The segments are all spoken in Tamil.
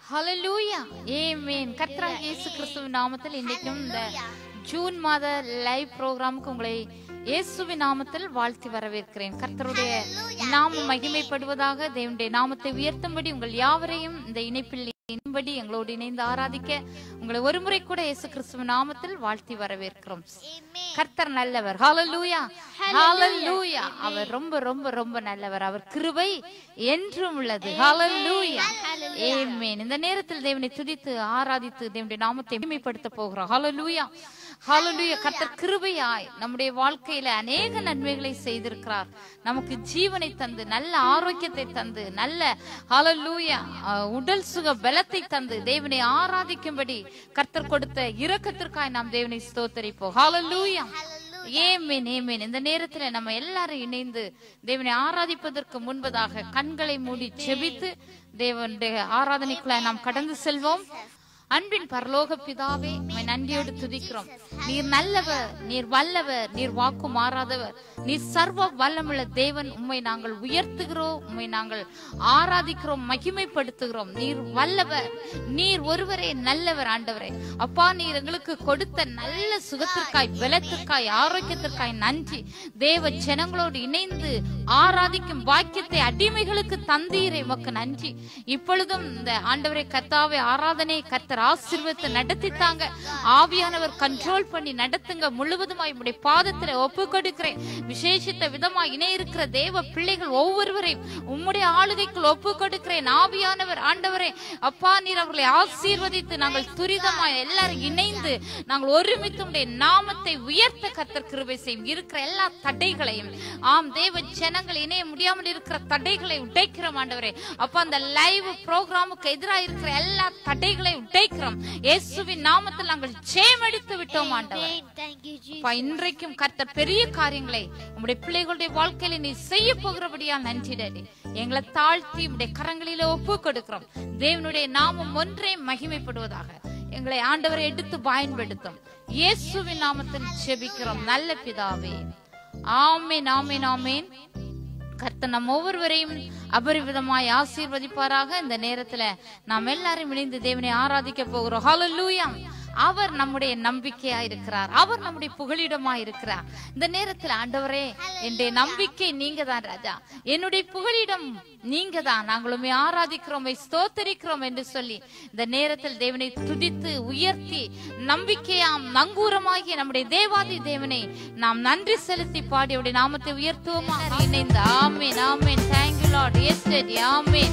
ஹalleluya ஆமென் கர்த்தராகிய இயேசு கிறிஸ்துவின் நாமத்தில் இன்றைக்கும் இந்த ஜூன் மாத லைவ் ப்ரோக்ராமுக்கு உங்களை இயேசுவின் நாமத்தில் வாழ்த்தி வரவேற்கிறேன் கர்த்தருடைய நாமம் மகிமைப்படுவதாக தேவனுடைய நாமத்தை உயர்த்தும்படி உங்கள் யாவரையும் இந்த இணைப்பில் இன்படி எங்களோடு இணைந்து ஆராதிக்க உங்களை ஒருமுறை கூட இயேசு கிறிஸ்துவின் நாமத்தில் வாழ்த்தி வரவேற்கிறோம் கர்த்தர் நல்லவர் ஹalleluya ஹalleluya அவர் ரொம்ப ரொம்ப ரொம்ப நல்லவர் அவர் கிருபை என்றும் உள்ளது ஹalleluya ஆமென் இந்த நேரத்தில் தேவனை துதித்து ஆராதித்து தேவனுடைய நாமத்தை மகிமைப்படுத்த போகிறோம் ஹalleluya ஹalleluya கர்த்தர் கிருபையாய் நம்முடைய வாழ்க்கையில அநேக நன்மைகளை செய்திருக்கிறார் நமக்கு ஜீவனை தந்து நல்ல ஆரோக்கியத்தை தந்து நல்ல ஹalleluya அஹ், உடல் சுக பலத்தை தந்து தேவனை ஆராதிக்கும்படி கர்த்தர் கொடுத்த இரக்கத்திற்காய் நாம் தேவனை ஸ்தோத்தரிப்போம் ஹalleluya ஏமேன் ஏமேன் இந்த நேரத்துல நம்ம எல்லாரும் இணைந்து தேவனை ஆராதிப்பதற்கு முன்பதாக கண்களை மூடி செபித்து தேவனுடைய ஆராதனைக்குள்ள நாம் கடந்து செல்வோம் அன்பின் பரலோக பிதாவே உம்மை நன்றியோடு துதிக்கிறோம் நீர் நல்லவர் நீர் வல்லவர் நீர் வாக்கு மாறாதவர் நீர் சர்வ வல்லமுள்ள தேவன் உம்மை நாங்கள் உயர்த்துகிறோம் உம்மை நாங்கள் ஆராதிக்கிறோம் மகிமைப்படுத்துகிறோம் நீர் வல்லவர் நீர் ஒருவரே நல்லவர் ஆண்டவரே அப்பா நீர் எங்களுக்கு கொடுத்த நல்ல சுகத்திற்காய் பலத்திற்காய் ஆரோக்கியத்திற்காய் நன்றி தேவ ஜனங்களோடு இணைந்து ஆராதிக்கும் வாக்கியத்தை அடிமைகளுக்கு தந்தீரே உமக்கு நன்றி இப்பொழுதும் இந்த ஆண்டவரை கர்த்தாவை ஆராதனை கர்த்தர் ஆசீர்வத்தை நடத்தித்தாங்க ஆவியானவர் கண்ட்ரோல் பண்ணி நடத்துங்க முழுவதுமாய் உம்முடைய பாதத்துல ஒப்பு கொடுக்கிறேன் விசேஷித்த விதமாய் இணை இருக்கிற தேவ பிள்ளைகள் ஒவ்வொருவரையும் உம்முடைய ஆளுகைக்குள் ஒப்பு கொடுக்கிறேன் ஆவியானவர் ஆண்டவரே அப்பா நீர் அவர்களை ஆசீர்வதித்து நாங்கள் துரிதமாய் எல்லாரும் இணைந்து நாங்கள் ஒருமித்து உம்முடைய நாமத்தை உயர்த்த கர்த்தர் கிருபை செய்யும் இருக்கிற எல்லா தடைகளையும் ஆம் தேவ ஜனங்கள் இணைய முடியாமல் இருக்கிற தடைகளை உடைக்கிறோம் ஆண்டவரே அப்ப அந்த லைவ் ப்ரோக்ராமுக்கு எதிராக இருக்கிற எல்லா தடைகளை உடைக்கிறோம் இயேசுவின் நாமத்தில் நாங்கள் ஜெயமெடுத்து விட்டோம் ஆண்டவர் Thank you, Jesus. அப்பா, இன்றைக்கும் கர்த்தர் பெரிய காரியங்களை உம்முடைய பிள்ளைகளுடைய வாழ்க்கையில நீ செய்ய போகிறபடியா நன்றி டாடி எங்களை தாழ்த்தி உம்முடைய கரங்களில ஒப்பு கொடுக்கிறோம் தேவனுடைய நாமம் ஒன்றே மகிமைப்படுவதாக எங்களை ஆண்டவரை எடுத்து பயன்படுத்தும் இயேசுவின் நாமத்தில் ஜெபிக்கிறோம் நல்ல பிதாவே ஆமென் ஆமென் ஆமென் கர்த்தர் நம் ஒவ்வொருவரையும் அபரிவிதமாய் ஆசீர்வதிப்பாராக இந்த நேரத்துல நாம் எல்லாரும் இணைந்து தேவனை ஆராதிக்க போகிறோம் ஹalleluya அவர் நம்முடைய நம்பிக்கையா இருக்கிறார் அவர் நம்முடைய புகலிடமா இருக்கிறார் இந்த நேரத்துல ஆண்டவரே என்னுடைய நம்பிக்கை நீங்க தான் ராஜா என்னுடைய புகலிடம் நீங்க தான் நாங்களுமே ஆராதிக்கிறோம் உம்மை ஸ்தோத்தரிக்கிறோம் என்று சொல்லி இந்த நேரத்தில் தேவனை துதித்து உயர்த்தி நம்பிக்கையாம் நங்கூரமாகிய நம்முடைய தேவாதி தேவனை நாம் நன்றி செலுத்தி பாடி அவருடைய நாமத்தை உயர்த்துவோமா இணைந்து ஆமென் ஆமென் thank you lord yes daddy amen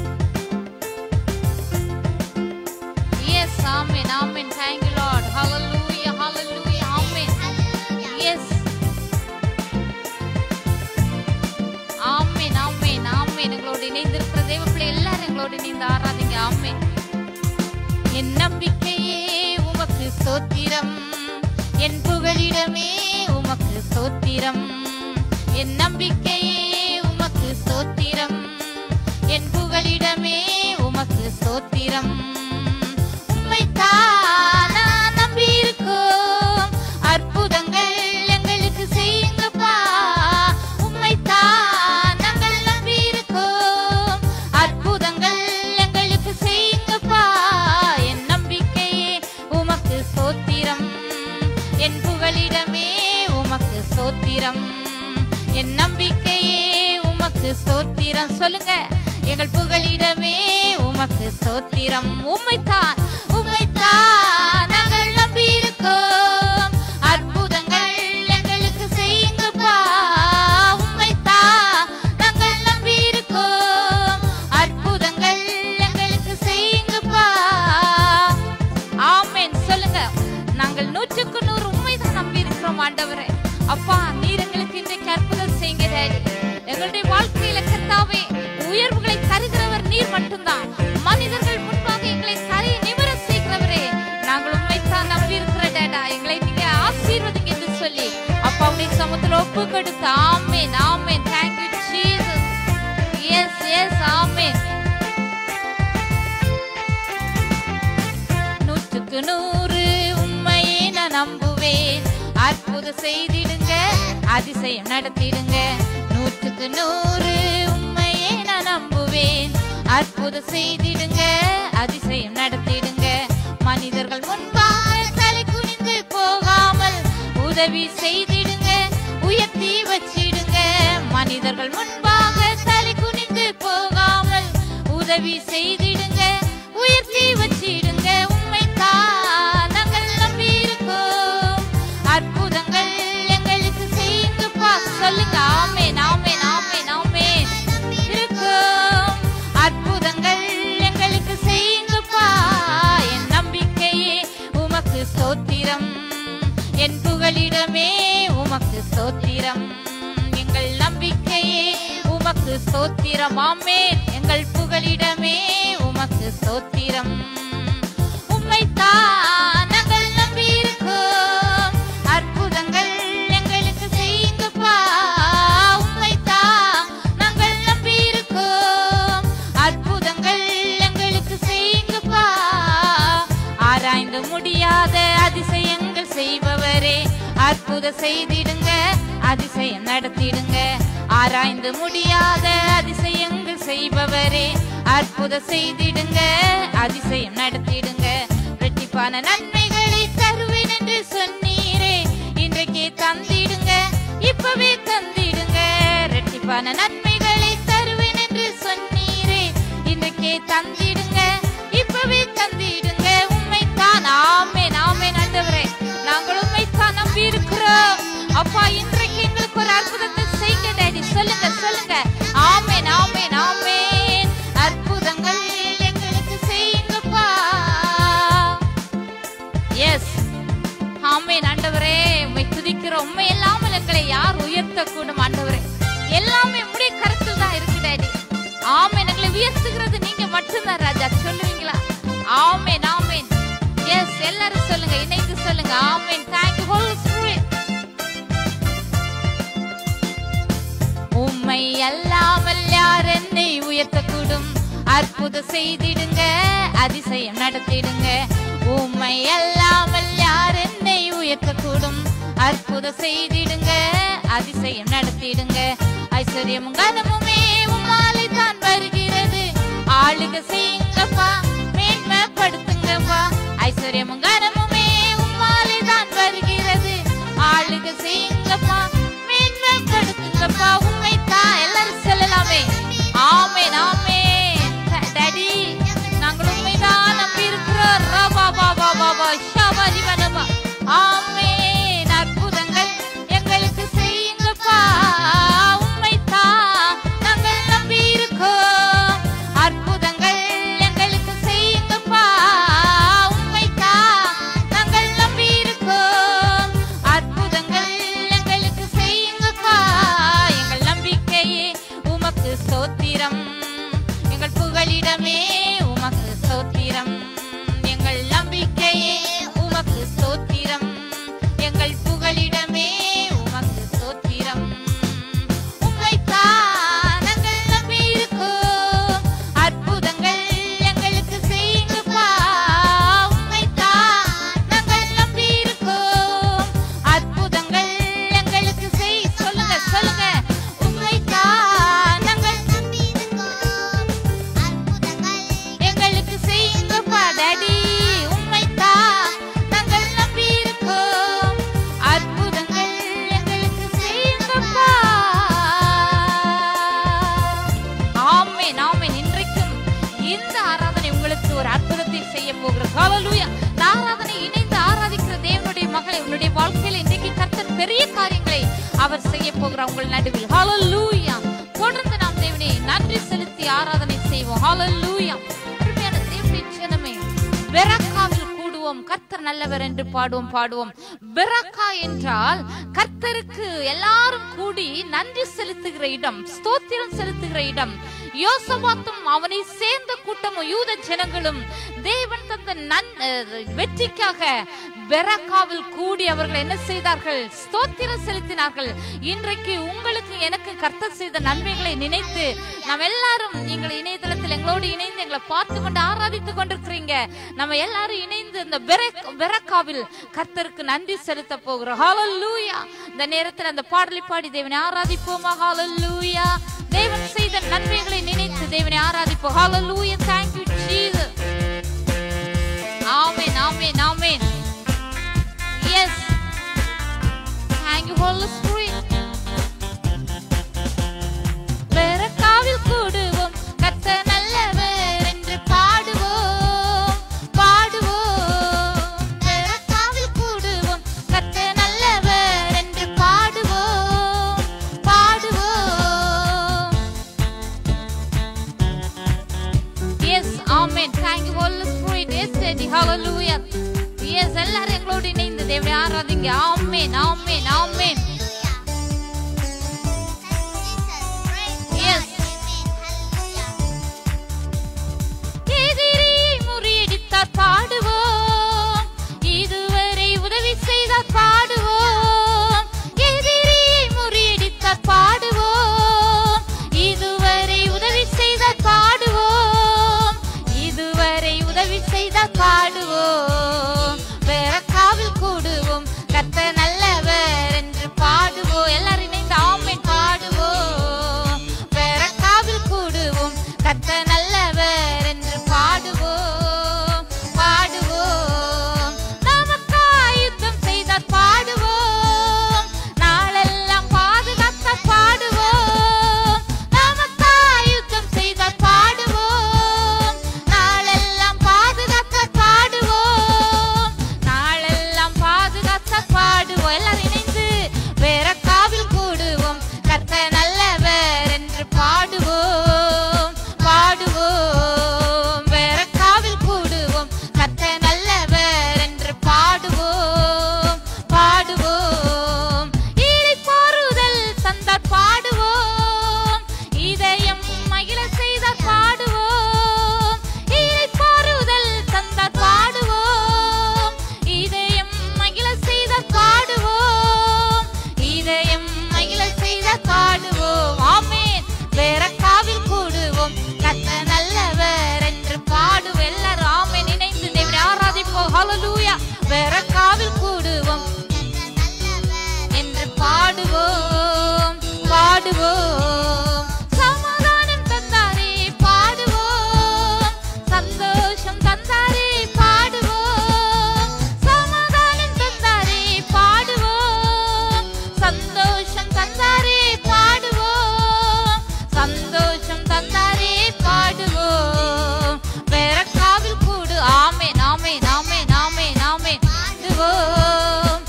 yes amen amen thank you lord hallelujah hallelujah amen yes amen amen ஆமென் எங்களோடு இணைந்திருக்கிற தேவ பிள்ளை எல்லாரும் எங்களோடு இணைந்து ஆராதிங்க ஆமென் என் நம்பிக்கையே உமக்கு ஸ்தோத்திரம் என் புகழிடமே உமக்கு ஸ்தோத்திரம் என் நம்பிக்கையே உமக்கு ஸ்தோத்திரம் என் புகழிடமே உமக்கு ஸ்தோத்திரம் உம்மைத்தான் நான் நம்பியிருக்கோம். அற்புதங்கள் எங்களுக்கு செய்யுங்கப்பா. உம்மைத்தான் நாங்கள் நம்பியிருக்கோம். அற்புதங்கள் எங்களுக்கு செய்யுங்கப்பா. என் நம்பிக்கையே உமக்கு ஸ்தோத்திரம் என் புகழிடமே உமக்கு ஸ்தோத்திரம் என் நம்பிக்கையே உமக்கு ஸ்தோத்திரம் சொல்லுங்க எங்கள் புகழிடமே உமக்கு ஸ்தோத்திரம் உம்மைத்தான் உம்மைத்தான் நாங்கள் நம்பியிருக்கோம் அற்புதங்கள் எங்களுக்கு செய்யுங்கப்பா உம்மைத்தான் நாங்கள் நம்பியிருக்கோம் அற்புதங்கள் எங்களுக்கு செய்யுங்கப்பா ஆமென் சொல்லுங்க நாங்கள் நூற்றுக்கு நூறு உண்மைதான் நம்பி இருக்கிறோம் ஆண்டவரே அப்பா நீர் எங்களுக்கு இன்றைக்கு அற்புதம் செய்யுங்க டாடி எங்களுடைய வாழ்க்கையில கர்த்தாவே உயர்வுகளை தருகிறவர் நீர் மட்டும்தான் மனிதர்கள் முன்பாக எங்களை தரை நிமிர செய்கிறவரே நாங்கள் உண்மைத்தான் நம்பி இருக்கிற டேடா எங்களை நீங்க ஆசீர்வதிங்க என்று சொல்லி அப்பாவுடைய சமத்துல ஒப்பு கொடுத்து amen amen thank you Jesus yes yes amen நூற்றுக்கு நூறு உண்மையை நான் நம்புவேன் அற்புதம் செய்திடுங்க அதிசயம் நடத்திடுங்க நூற்றுக்கு நூறு உண்மையை நான் நம்புவேன் அற்புதம் செய்திடுங்க அதிசயம் நடத்திடுங்க மனிதர்கள் முன்பாக தலை குனிந்து போகாமல் உதவி செய்திடுங்க உயர்த்தி வச்சிடுங்க மனிதர்கள் முன்பாக தலை குனிந்து போகாமல் உதவி செய்திடுங்க உயர்த்தி வச்சிடுங்க உண்மை நாங்கள் நம்பி இருக்கோம் அற்புதங்கள் எங்களுக்கு செய்யுங்கப்பா சொல்லுங்க ஆமே நாமே நாமே நாமே இருக்கும் அற்புதங்கள் எங்களுக்கு செய்யுங்கப்பா என் நம்பிக்கையே உமக்கு ஸ்தோத்திரம் என் புகலிடமே உமக்கு ஸ்தோத்திரம் எங்கள் நம்பிக்கையே உமக்கு ஸ்தோத்திரம் ஆமென் எங்கள் புகலிடமே உமக்கு ஸ்தோத்திரம் உம்மைத்தான் நாங்கள் நம்பியிருக்கோம் அற்புதங்கள் எங்களுக்கு செய்யுங்கப்பா உம்மைத்தான் நாங்கள் நம்பியிருக்கோம் அற்புதங்கள் எங்களுக்கு செய்யுங்கப்பா ஆராய்ந்து முடியாத அதிசயங்கள் செய்பவரே அற்புத செய்திடுங்க அதிசயம் நடத்திடுங்க ஆராய்ந்து முடியாத அதிசயங்கள் செய்பவரே அற்புத செய்திடுங்க அதிசயம் நடத்திடுங்க ரெட்டிப்பான நன்மைகளை தருவேன் என்று சொன்னீரே இன்றைக்கே தந்திடுங்க இப்பவே தந்திடுங்க ரெட்டிப்பான நன்மைகளை தருவேன் என்று சொன்னீரே இன்றைக்கே தந்திடுங்க இப்பவே தந்திடுங்க உண்மைத்தான் ஆமே நாமே ஆண்டவரே நாங்கள் உண்மைத்தான் நம்பி இருக்கிறோம் அப்பா இன்றைக்கு எங்களுக்கு ஒரு அற்புதத்தை செய்யுங்க டாடி சொல்லுங்க சொல்லுங்க ஆமென் ஆமென் ஆமென் அற்புதங்கள் எங்களுக்கு செய்யுங்கப்பா எஸ் ஆமென் ஆண்டவரே உம்மை துதிக்கிறோம் உண்மை இல்லாமல் எங்களை யார் உயர்த்த கூடும் ஆண்டவரே எல்லாமே உம்முடைய கருத்தில் தான் இருக்கு டாடி ஆமென் எங்களை உயர்த்துகிறது நீங்க மட்டும்தான் ராஜா சொல்லுவீங்களா ஆமென் ஆமென் எஸ் எல்லாரும் சொல்லுங்க இணைந்து சொல்லுங்க amen thank you holy spirit உம்மை அல்லாமல் யார் என்னை உயர்த்தக்கூடும் அற்புத செய்திடுங்க அதிசயம் நடத்திடுங்க உம்மை அல்லாமல் யார் என்னை உயர்த்தக்கூடும் அற்புத செய்திடுங்க அதிசயம் நடத்திடுங்க ஐஸ்வர்யமும் கனமுமே உம்மாலை தான் வருகிறது ஆளுக செய்யுங்கப்பா மேன்மைப்படுத்துங்கப்பா ஐஸ்வர்யமும் கனமுமே உம்மாலை தான் வருகிறது ஆளுக செய்யுங்கப்பா மேன்மைப்படுத்துங்கப்பா உண்மைத்தான் எல்லாரும் சொல்லலாமே ஆமென் ஆமென் டாடி நாங்கள் உண்மைதான் நம்பி இருக்கிறோம் ரபா பாபா பாபா ஷபா ஜிவனபா ஆமென் அற்புதங்கள் எங்களுக்கு செய்யுங்கப்பா உண்மைத்தான் நாங்கள் நம்பி இருக்கோம் அற்புதங்கள் எங்களுக்கு செய்யுங்கப்பா உண்மைத்தான் நாங்கள் நம்பி இருக்கோம் அற்புதங்கள் எங்களுக்கு செய்யுங்கப்பா எங்கள் நம்பிக்கையே உமக்கு ஸ்தோத்திரம் எங்கள் புகலிடமே உமக்கு ஸ்தோத்திரம் எங்கள் நம்பிக்கையே உமக்கு ஸ்தோத்திரம் எங்கள் புகலிடமே உமக்கு ஸ்தோத்திரம் உம்மைத்தான் நாங்கள் நம்பியிருக்கோம். அற்புதங்கள் எங்களுக்கு செய்யுங்கப்பா. உம்மைத்தான் நாங்கள் நம்பியிருக்கோம். அற்புதங்கள் எங்களுக்கு செய் சொல்லுங்க சொல்லுங்க உம்மைத்தான் நாங்கள் எங்களுக்கு செய்யுங்கப்பா டாடி உம்மைத்தான் நாங்கள் நம்பியிருக்கோம் அற்புதங்கள் எங்களுக்கு செய்யுங்கப்பா ஆமென் ஆமென் இன்றைக்கும் இந்த ஆராதனை உங்களுக்கு ஒரு அற்புதத்தை செய்ய போகிறது ஹalleluya இந்த ஆராதனை இணைந்து ஆராதிக்கிற தேவனுடைய மகளை உன்னுடைய வாழ்க்கையில இன்றைக்கு கர்த்தர் பெரிய காரியங்களை அவர் செய்ய போகிறார் உங்கள் நடுவில் ஹalleluya தொடர்ந்து நாம் தேவனே நன்றி செலுத்தி ஆராதனை செய்வோம் ஹalleluya அருமையான தேவனுடைய ஜனமே பெரக்காவில் கூடுவோம் கர்த்தர் நல்லவர் என்று பாடுவோம் பாடுவோம் பெரக்கா என்றால் கர்த்தருக்கு எல்லாரும் கூடி நன்றி செலுத்துகிற இடம் ஸ்தோத்திரம் செலுத்துகிற இடம் யோசபாத்தும் அவனை சேர்ந்த கூட்டமும் யூத ஜனங்களும் தேவன் தந்த நன் அஹ், வெற்றிக்காக பெரக்காவில் கூடி அவர்கள் என்ன செய்தார்கள் ஸ்தோத்திரம் செலுத்தினார்கள் இன்றைக்கு உங்களுக்கு எனக்கு கர்த்தர் செய்த நன்மைகளை நினைத்து நாம் எல்லாரும் நீங்கள் இணையதளத்தில் எங்களோடு இணைந்து எங்களை பார்த்து கொண்டு ஆராதித்துக் கொண்டிருக்கிறீங்க நம்ம எல்லாரும் இணைந்து இந்த பெரக்- பெரக்காவில் கர்த்தருக்கு நன்றி செலுத்த போகிறோம் ஹalleluya இந்த நேரத்தில் அந்த பாடலை பாடி தேவனை ஆராதிப்போமா ஹalleluya தேவன் செய்த நன்மைகளை நினைத்து தேவனை ஆராதிப்போம் ஹalleluya thank you jesus amen thank you holy spirit yes daddy hallelujah yes எல்லாரும் எங்களோடு இணைந்து தேவனை ஆராதிங்க ஆமென் ஆமென் ஆமென் Yes. எதிரியை முறியடித்தார் பாடுவோம் இதுவரை உதவி செய்தார் பாடுவோம் எதிரியை முறியடித்தார் பாடுவோம் இதுவரை உதவி செய்தார் பாடுவோம் இதுவரை உதவி செய்தார் பாடுவோம் வேற காவில் கூடுவோம் கத்த நல்லவர் என்று பாடுவோம் எல்லாரும் இணைந்து ஆமென் பாடுவோம் வேற காவில் கூடுவோம் கத்த நல்லவர் என்று பாடுவோம் பாடுவோம் நமக்காய் யுத்தம் செய்தார் பாடுவோம் நாளெல்லாம் பாதுகாத்தார் பாடுவோம் நமக்காய் யுத்தம் செய்தார் பாடுவோம் நாளெல்லாம் பாதுகாத்தார் பாடுவோம் நாளெல்லாம் பாதுகாத்தார் பாடுவோம் எல்லாரும் இணைந்து வேற காவில் கூடுவோம் கத்த நல்லவர் என்று பாடுவோம் பாடுவோம் வேற காவில் கூடுவோம் கத்த நல்லவர் என்று பாடுவோம் பாடுவோம் இளைப்பாறுதல் தந்தார் பாடுவோம் இதயம் மகிழ செய்தார் பாடுவோம் இளைப்பாறுதல் தந்தார் பாடுவோம் இதயம் மகிழ செய்தார் பாடுவோம் இதயம் மகிழ செய்தார் பாடுவோம் ஆமென் வேற காவில் கூடுவோம் கத்த நல்லவர் என்று பாடுவோம் எல்லாரும் ஆமென் இணைந்து தேவனை ஆராதிப்போம் ஹalleluya வேற காவில் கூடுவோம் என்று பாடுவோம் பாடுவோம் சமாதானம் தந்தாரே பாடுவோம் சந்தோஷம் தந்தாரே பாடுவோம் சமாதானம் தந்தாரே பாடுவோம் சந்தோஷம் தந்தாரே பாடுவோம் சந்தோஷம் தந்தாரே பாடுவோம் வேற காவில் கூடு ஆமே நாமே நாமே நாமே நாமே பாடுவோம்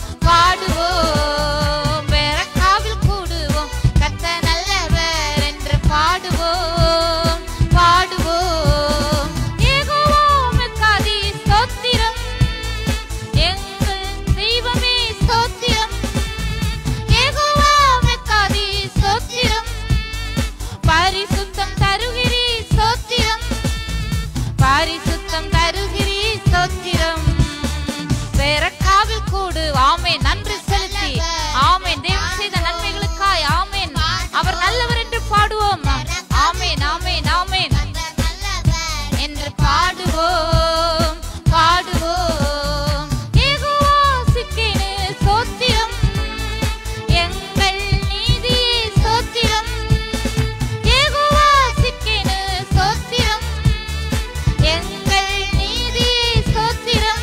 பாடுவோம் வேற காவில் கூடுவோம் கத்த நல்லவர் என்று பாடுவோம் பாடுவோம் யெகோவா உமக்காதி ஸ்தோத்திரம் எங்கள் தெய்வமே ஸ்தோத்திரம் யெகோவா உமக்காதி ஸ்தோத்திரம் பரிசுத்தம் தருகிறீ ஸ்தோத்திரம் பரிசுத்தம் தருகிறீ ஸ்தோத்திரம் வேற காவில் கூடு ஆமென் நன்றி செலுத்தி ஆமென் தேவன் செய்த நன்மைகளுக்காய் ஆமென் அவர் நல்லவர் என்று பாடுவோம் ஆமென் ஆமென் ஆமென் என்று பாடுவோம் பாடுவோம் யெகோவா சிக்கேனு ஸ்தோத்திரம் எங்கள் நீதியே ஸ்தோத்திரம் யெகோவா சிக்கேனு ஸ்தோத்திரம் எங்கள் நீதியே ஸ்தோத்திரம்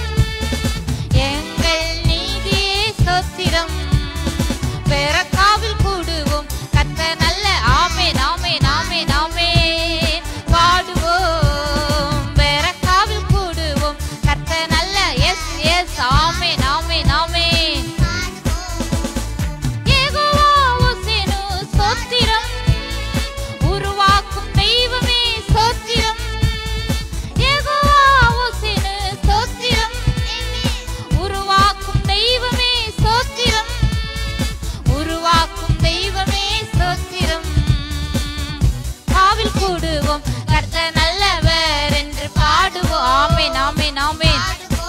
எங்கள் நீதியே ஸ்தோத்திரம் வேற காவில் கூடுவோம் கத்த நல்ல ஆமே நாமே நாமே நாமே பாடுவோம் வேற காவில் கூடுவோம் கத்த நல்ல எஸ் எஸ் ஆமே நாமே நாமே யெகோவா உசேனு ஸ்தோத்திரம் உருவாக்கும் தெய்வமே ஸ்தோத்திரம் யெகோவா உசேனு ஸ்தோத்திரம் உருவாக்கும் தெய்வமே ஸ்தோத்திரம் உருவாக்கும் தெய்வமே ஸ்தோத்திரம் காவில் கூடுவோம் கர்த்தர் நல்லவர் என்று பாடுவோம் ஆமென் ஆமென் ஆமென்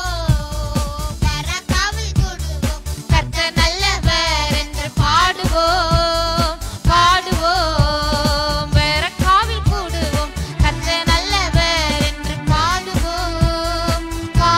கர்த்தர் நல்லவர் என்று பாடுவோம் பாடுவோம் வேற காவில் கூடுவோம் கர்த்தர் நல்லவர் என்று பாடுவோம்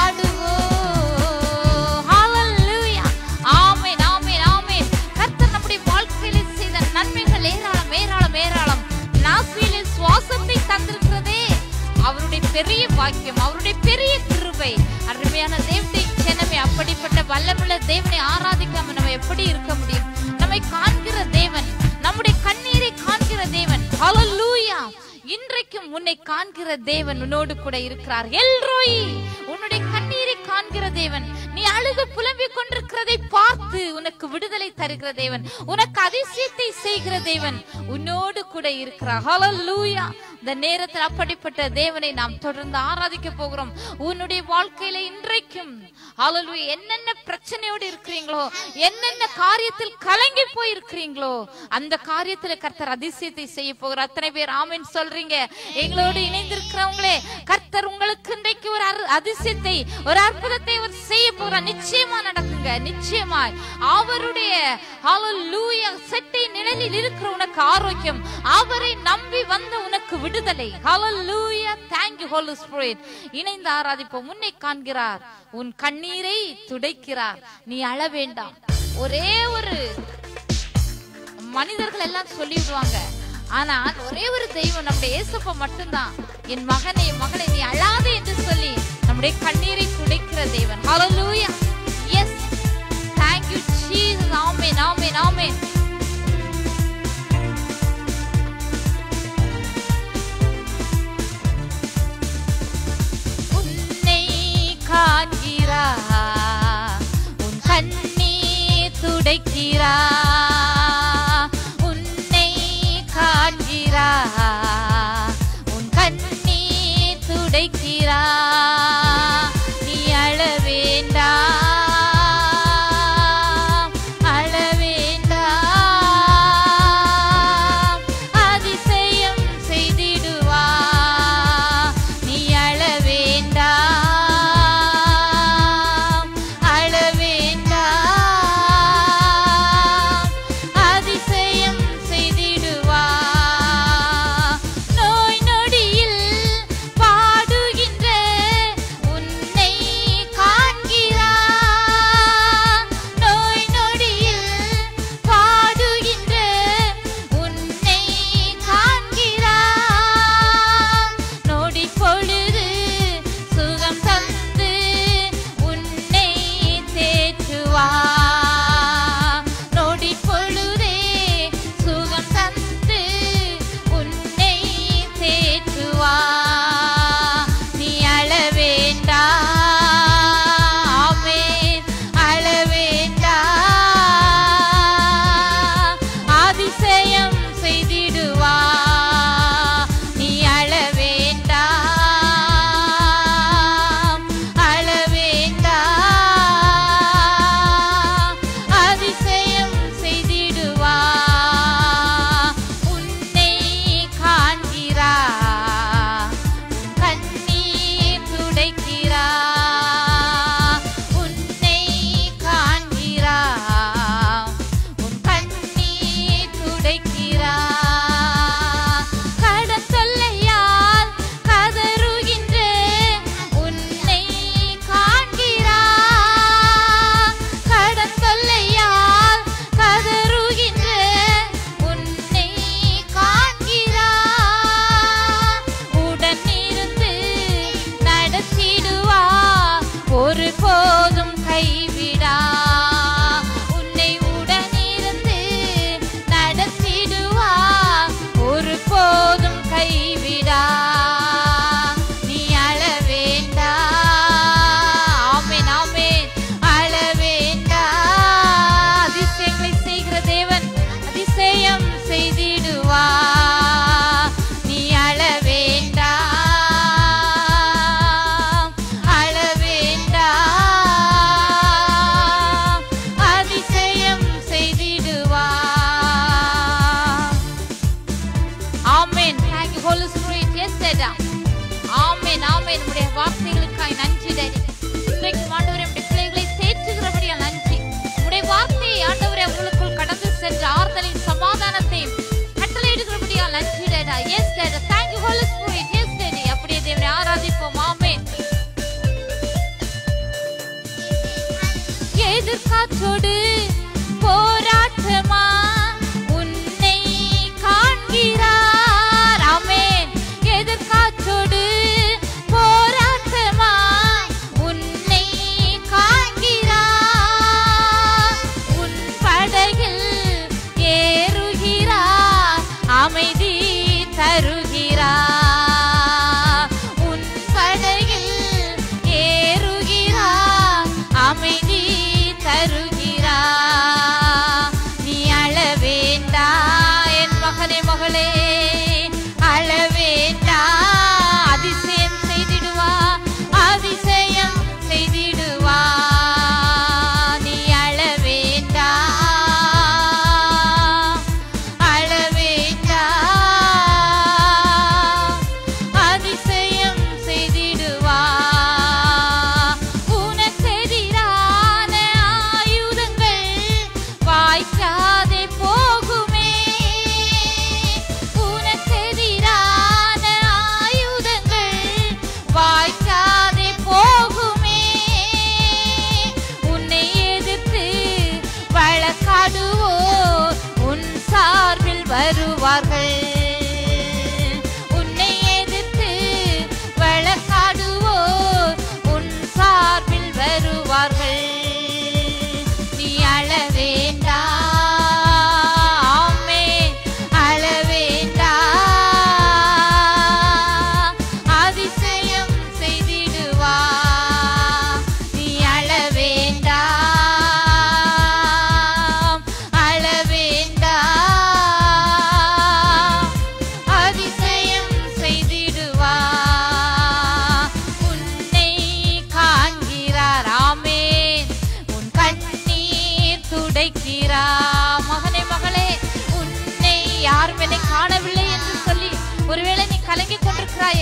பாடுவோம் ஹalleluya ஆமென் ஆமென் ஆமென் கர்த்தர் நம்முடைய வாழ்க்கையில செய்த நன்மைகள் ஏராளம் ஏராளம் ஏராளம் நாசியிலே சுவாசத்தை தந்திருக்கிறதே அவருடைய பெரிய பாக்கியம் அவருடைய பெரிய கிருபை அருமையான தேவதை ஜனமே அப்படிப்பட்ட வல்லமுள்ள தேவனை ஆராதிக்காம நம்ம எப்படி இருக்க முடியும் நம்மை காண்கிற தேவன் நம்முடைய கண்ணீரை காண்கிற தேவன் ஹalleluya இன்றைக்கும் உன்னை காண்கிற தேவன் உன்னோடு கூட இருக்கிறார் எல்ரோய் உன்னுடைய கண்ணீரை காண்கிற காண்கிற தேவன் நீ அழுது புலம்பிக் கொண்டிருக்கிறதை பார்த்து உனக்கு விடுதலை தருகிற தேவன் உனக்கு அதிசயத்தை செய்கிற தேவன் உன்னோடு கூட இருக்கிறார் ஹalleluya இந்த நேரத்தில் அப்படிப்பட்ட தேவனை நாம் தொடர்ந்து ஆராதிக்க போகிறோம் உன்னுடைய வாழ்க்கையில இன்றைக்கும் ஹalleluya என்னென்ன பிரச்சனையோடு இருக்கிறீங்களோ என்னென்ன காரியத்தில் கலங்கி போய் இருக்கிறீங்களோ அந்த காரியத்துல கர்த்தர் அதிசயத்தை செய்ய போகிறார் அத்தனை பேர் ஆமென் சொல்றீங்க எங்களோடு இணைந்திருக்கிறவங்களே கர்த்தர் உங்களுக்கு இன்றைக்கு ஒரு அரு- அதிசயத்தை ஒரு அற்புதத்தை அவர் செய்ய போகிறார் நிச்சயமா நடக்குங்க நிச்சயமாய் அவருடைய ஹalleluya செட்டை நிழலில் இருக்கிற உனக்கு ஆரோக்கியம் அவரை நம்பி வந்த உனக்கு விடுதலை ஹalleluya thank you holy spirit இணைந்து ஆராதிப்போம் உன்னை காண்கிறார் உன் கண்ணீரை துடைக்கிறார் நீ அழ வேண்டாம் ஒரே ஒரு மனிதர்கள் எல்லாம் சொல்லிடுவாங்க ஆனால் ஒரே ஒரு தெய்வம் நம்முடைய இயேசுப்பா மட்டும்தான் என் மகனை என் மகளை நீ அழாதே என்று சொல்லி நம்முடைய கண்ணீரை துடைக்கிற தேவன் hallelujah yes thank you jesus amen amen amen உன்னை காண்கிறார் உன் கண்ணீர் துடைக்கிறார் உன்னை காண்கிறார் உன் கண்ணீர் துடைக்கிறார் நீ அழ வேண்டாம் அழ வேண்டாம் அதிசயம் செய்திடுவார் நீ அழ வேண்டாம் அழ வேண்டாம் அதிசயம் செய்திடுவார் நோய் நொடியில் பாடுகின்ற உன்னை காண்கிறார் நோய் நொடியில் பாடுகின்ற உன்னை காண்கிறார் நொடி பொழுது சுகம் தந்து உன்னை தேற்றுவார் நொடி பொழுதே சுகம் தந்து உன்னை தேற்றுவார் நீ அழ வேண்டாம் ஆமென். அழ வேண்டாம் அதிசயம் செய்திடுவார் நீ அழ வேண்டாம் அழ வேண்டாம் அதிசயம் செய்திடுவார் உன்னை காண்கிறார் உன் கண்ணீர் துடைக்கிறார் உன்னை காண்கிறார் உன் கண்ணீர் துடைக்கிறார் கடன் தொல்லையால் கதறுகின்ற உன்னை காண்கிறார் கடன் தொல்லையால் கதறுகின்ற உன்னை காண்கிறார் உடன் இருந்து நடத்திடுவார் ஒரு போதும் கைவிடா உன்னை உடனிருந்து நடத்திடுவார் ஒரு போதும் கைவிடா நீ அழ வேண்டாம் ஆமென் ஆமென் அழ வேண்டாம் அதிசயங்களை செய்கிற தேவன் அதிசயம் செய்திடுவார் நீ அழ வேண்டாம் அழ வேண்டாம் அதிசயம் செய்திடுவார் ஆமென் thank you holy spirit yes dada ஆமென் ஆமென் உடைய வார்த்தைகளுக்காய் நன்றி டாடி இன்றைக்கு ஆண்டவரே உடைய பிள்ளைகளை தேற்றுகிறபடியா நன்றி உடைய வார்த்தையை ஆண்டவரே உங்களுக்குள் கடந்து சென்ற ஆறுதலையும் சமாதானத்தையும் கட்டளையிடுகிறபடியா நன்றி டாடா எஸ் டாடா thank you holy spirit yes daddy அப்படியே தேவனை ஆராதிப்போம் ஆமென் எதிர்காற்றோடு போராட்டமா உன்னை காண்கிறார் ஆமென் எதிர்காற்றோடு போராட்டமா உன்னை காண்கிறார் உன் படகில் ஏறுகிறார் அமைதி தருகிறார் உன் படகில் ஏறுகிறார்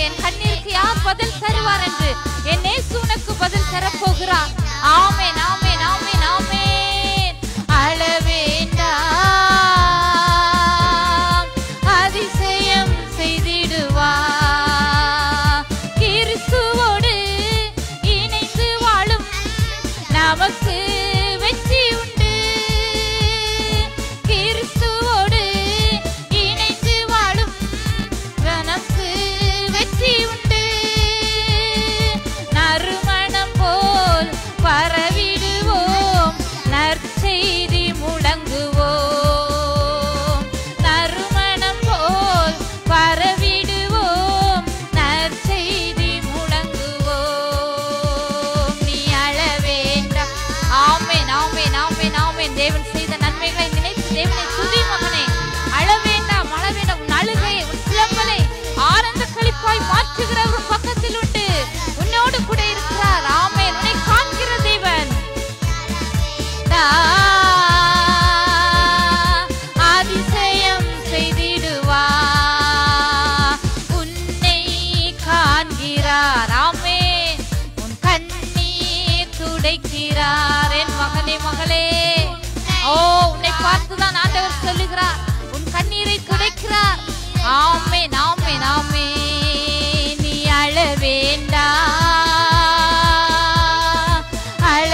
என் கண்ணீருக்கு யார் பதில் தருவார் என்று என் இயேசு உனக்கு பதில் தரப்போகிறார் ஆமென் ஆமென் ஆமென் ஆமென் அழ வேண்டாம் அதிசயம் செய்திடுவார் கிறிஸ்துவோடு இணைந்து வாழும் நமக்கு வெற்றி உண்டு கிறிஸ்துவோடு இணைந்து வாழும் நமக்கு வெற்றி உண்டு நறுமணம் போல் பரவிடுவோம் நற்செய்தி முழங்குவோம் நறுமணம் போல் பரவிடுவோம் நற்செய்தி முழங்குவோம் நீ அழ வேண்டாம் ஆமென் ஆமென் ஆமென் ஆமென் தேவன் செய்த நன்மைகளை நினைத்து தேவனை துதி மகனே அழ வேண்டாம் அழ வேண்டாம் உன் அழுகை உன் சிலம்பலை ஆனந்த களிப்பாய் மாற்றுகிற ஒரு பக்கத்தில் உண்டு உன்னோடு கூட இருக்கிறார் ஆமென் உன்னை காண்கிற தேவன் தா, அதிசயம் செய்திடுவா உன்னை காண்கிறார் ஆமென் உன் கண்ணீர் துடைக்கிறார் என் மகனே மகளே ஓ உன்னை பார்த்துதான் ஆண்டவர் சொல்லுகிறார் உன் கண்ணீரை துடைக்கிறார் ஆமென் ஆமென் ஆமென் நீ அழ வேண்டாம் அழ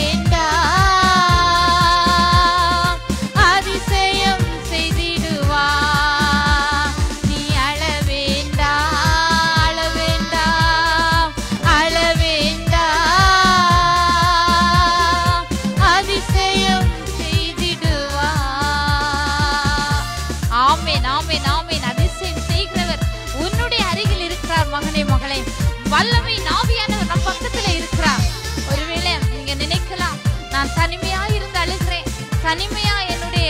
வேண்டாம் அதிசயம் செய்திடுவா நீ அழ வேண்டாம் அழ வேண்டாம் அழ வேண்டாம் அதிசயம் செய்திடுவா ஆமென் ஆமென் ஆமென் அதிசயம் செய்கிறவர் உன்னுடைய அருகில் இருக்கிறார் மகனே மகளே வல்லமை நாவியானவர் நம் பக்கத்துல இருக்கிறார் ஒருவேளை நீங்க நினைக்கலாம் நான் தனிமையா இருந்து அழுகிறேன் தனிமையா என்னுடைய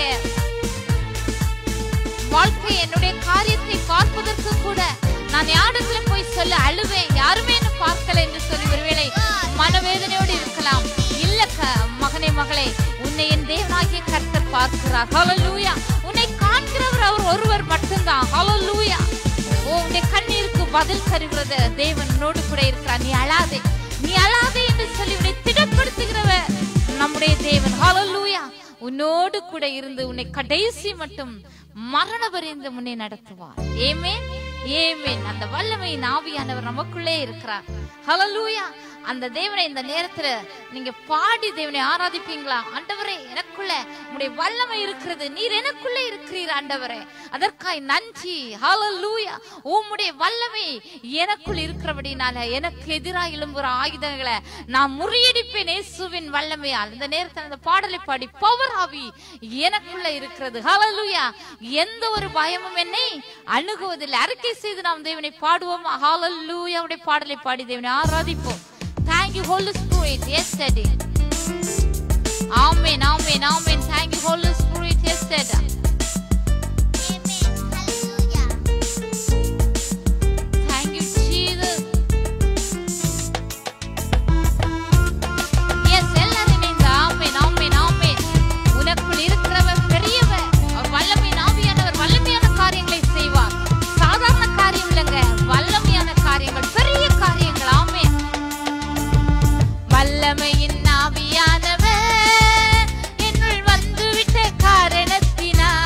வாழ்க்கை என்னுடைய காரியத்தை பார்ப்பதற்கு கூட நான் யாரிடத்துல போய் சொல்ல அழுவேன் யாருமே என்ன பார்க்கல என்று சொல்லி ஒருவேளை மனவேதனையோடு இருக்கலாம் இல்ல க- மகனே மகளே உன்னை என் தேவனாகிய கர்த்தர் பார்க்கிறார் ஹalleluya உன்னை காண்கிறவர் அவர் ஒருவர் மட்டும்தான் ஹalleluya ஓ உன்னுடைய கண்ணீருக்கு பதில் தருகிறது தேவன் உன்னோடு கூட இருக்கிறார் நீ அழாதே நீ அழாதே என்று சொல்லி உன்னை திடப்படுத்துகிறவர் நம்முடைய தேவன் ஹalleluya உன்னோடு கூட இருந்து உன்னை கடைசி மட்டும் மரண பரிந்து முன்னே நடத்துவார் ஏமேன் ஏமேன் அந்த வல்லமையின் ஆவியானவர் நமக்குள்ளே இருக்கிறார் ஹalleluya அந்த தேவனை இந்த நேரத்துல நீங்க பாடி தேவனை ஆராதிப்பீங்களா ஆண்டவரே எனக்குள்ள உம்முடைய வல்லமை இருக்கிறது நீர் எனக்குள்ள இருக்கிறீர் ஆண்டவரே அதற்காய் நன்றி ஹalleluya உம்முடைய வல்லமை எனக்குள் இருக்கிறபடினால எனக்கு எதிராக எழும்புற ஆயுதங்களை நான் முறியடிப்பேன் இயேசுவின் வல்லமையால் இந்த நேரத்தில் அந்த பாடலை பாடி பவர் ஆவி எனக்குள்ள இருக்கிறது ஹalleluya எந்த ஒரு பயமும் என்னை அணுகுவதில்லை அறிக்கை செய்து நாம் தேவனை பாடுவோம் ஹalleluya உடைய பாடலை பாடி தேவனை ஆராதிப்போம் thank you holy spirit yes daddy amen amen amen thank you holy spirit yes daddy thank you jesus yes எல்லாரும் இணைந்து ஆமென் ஆமென் ஆமென் உனக்குள் இருக்கிறவர் பெரியவர் அவர் வல்லமை ஆவியானவர் வல்லமையான காரியங்களை செய்வார் சாதாரண காரியம் இல்லைங்க வல்லமையான காரியங்கள் பெரிய காரியங்கள் ஆமென் வல்லமையின் ஆவியானவர் என்னுள் வந்துவிட்ட காரணத்தினால்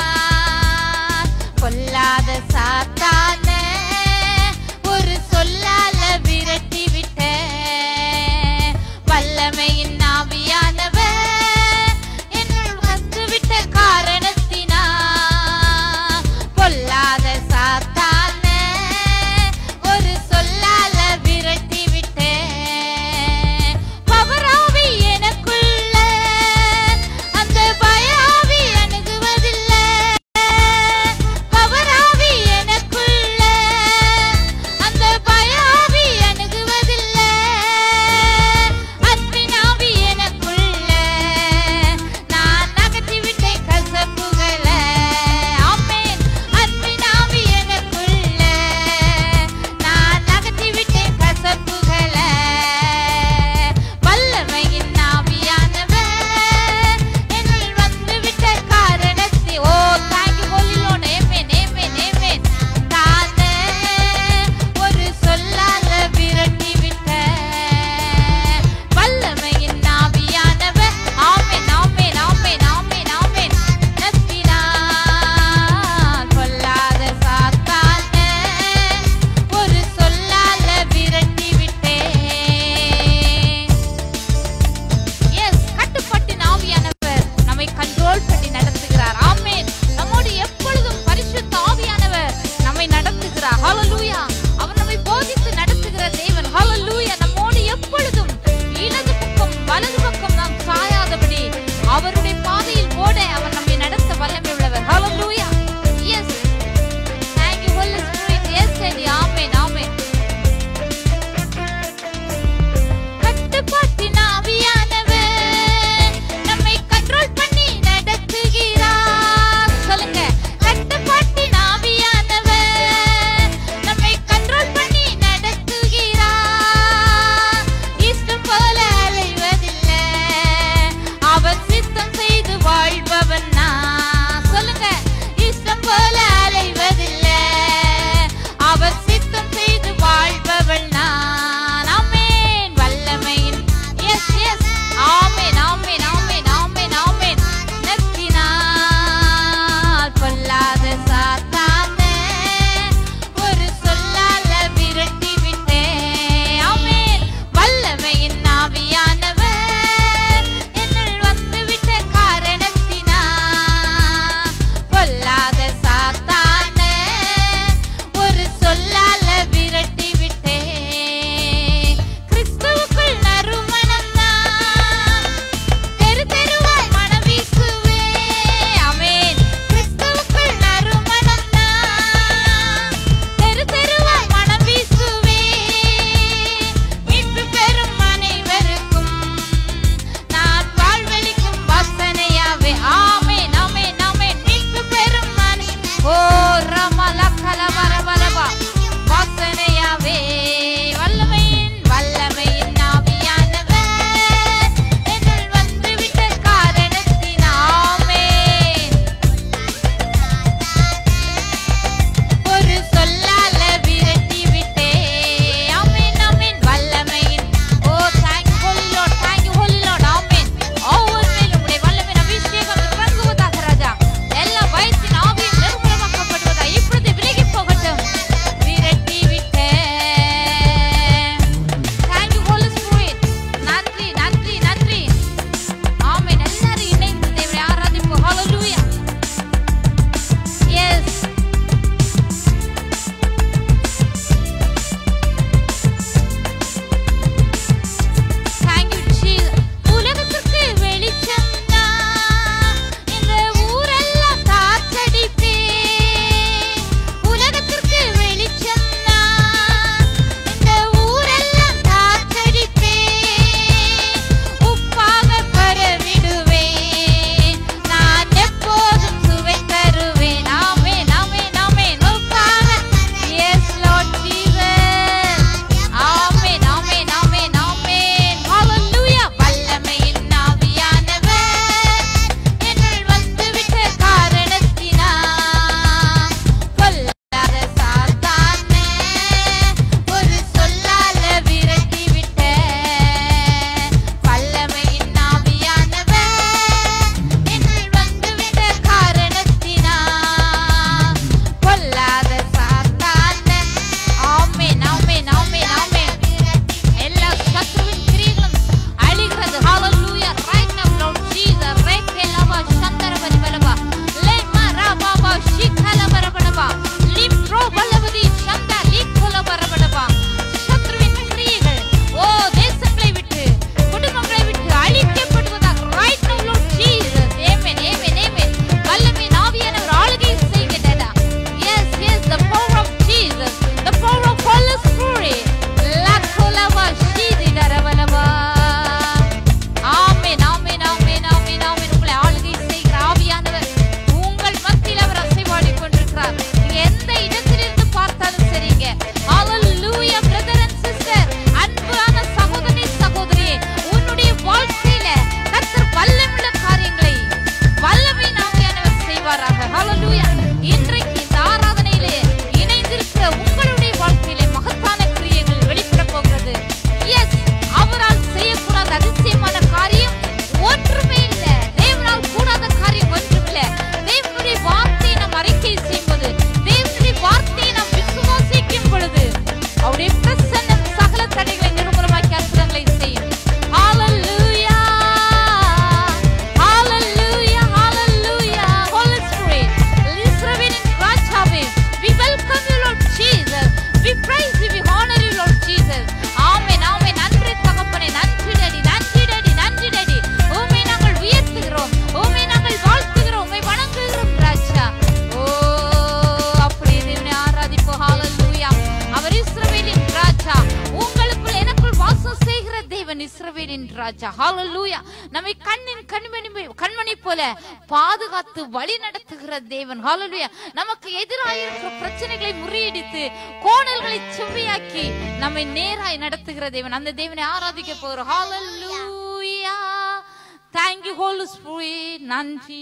இஸ்ரவேலின் ராஜா ஹalleluya நம்மை கண்ணின் கண்மணி கண்மணி போல பாதுகாத்து வழி நடத்துகிற தேவன் ஹalleluya நமக்கு எதிராக இருக்கிற பிரச்சனைகளை முறியடித்து கோணல்களை செவ்வையாக்கி நம்மை நேராய் நடத்துகிற தேவன் அந்த தேவனை ஆராதிக்க போகிறோம் ஹalleluya thank you holy spirit நன்றி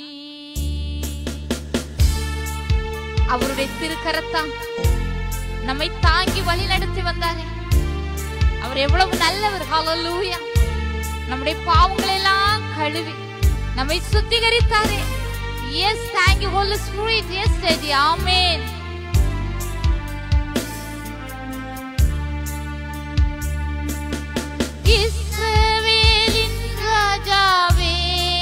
அவருடைய திருக்கரத்தான் நம்மை தாங்கி வழி நடத்தி வந்தாரே அவர் எவ்வளவு நல்லவர் ஹalleluya நம்முடைய பாவங்களை எல்லாம் கழுவி நம்மை சுத்திகரித்தாரே yes thank you holy spirit yes daddy amen இஸ்ரவேலின் ராஜாவே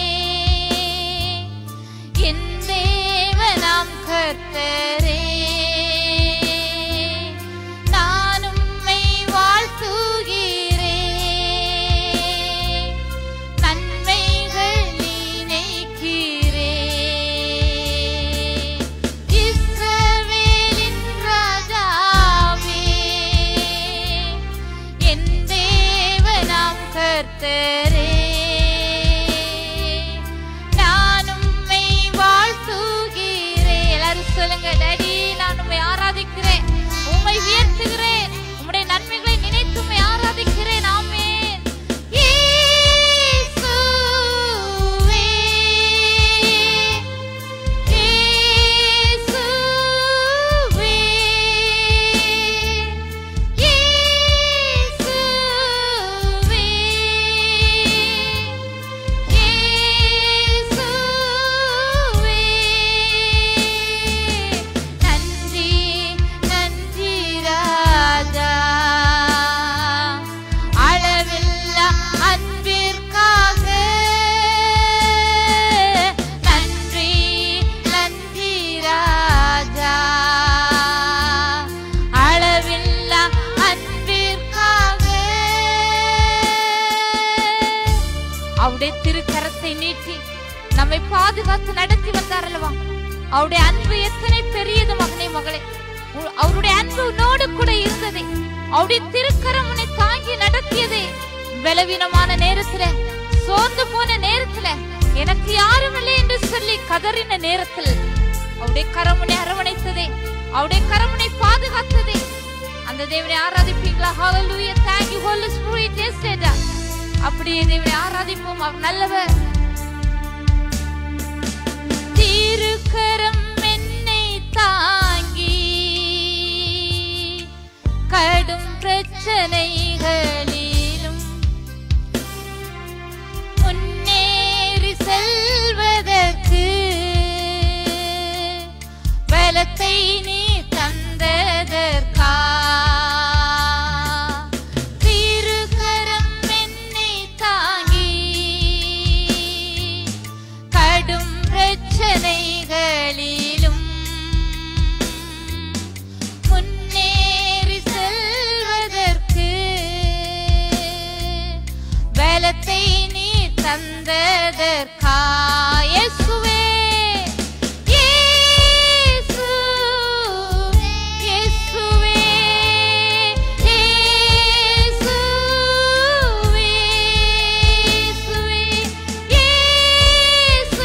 என் தேவனாம் கர்த்தரே நான் உம்மை வாழ்த்துகிறேன் நன்மைகள் நினைக்கிறேன் இஸ்ரவேலின் ராஜாவே என் தேவனாம் கர்த்தரே நான் உம்மை வாழ்த்துகிறேன் எல்லாரும் சொல்லுங்க டாடி நான் உம்மை ஆராதிக்கிறேன் உம்மை உயர்த்துகிறேன் உம்முடைய நன்மைகளை நினைத்து உம்மை ஆராதிக்கிறேன் ஆமென் இயேசுவே இயேசுவே இயேசுவே இயேசுவே நன்றி நன்றி ராஜா அளவில்லா அன்பிற்காக நன்றி நன்றி ராஜா அளவில்லா அன்பிற்காக அவருடைய திருக்கரத்தை நீட்டி நம்மை பாதுகாத்து நடத்தி வந்தார் அல்லவா அவருடைய அன்பு எத்தனை பெரியது மகனே மகளே உ- அவருடைய அன்பு உன்னோடு கூட இருந்ததே அவருடைய திருக்கரம் உன்னை தாங்கி நடத்தியதே பலவீனமான நேரத்துல சோர்ந்து போன நேரத்துல எனக்கு யாரும் இல்லை என்று சொல்லி கதறின நேரத்தில் அவருடைய கரமுனை அரவணைத்ததே அவருடைய கரமுனை பாதுகாத்ததே அந்த தேவனை ஆராதிப்பீங்களா ஹalleluya thank you holy spirit yes Dada. அப்படியே தேவனை ஆராதிப்போம் அவர் நல்லவர் திருக்கரம் என்னை தாங்கி கடும் பிரச்சனைகளிலும் முன்னேறி செல்வதற்கு பலத்தை நீ தந்ததற்கா திருக்கரம் என்னை தாங்கி கடும் பிரச்சனைகளிலும் முன்னேறி செல்வதற்கு பலத்தை நீ தந்ததற்கா இயேசுவே இயேசு இயேசுவே இயேசுவே இயேசுவே இயேசு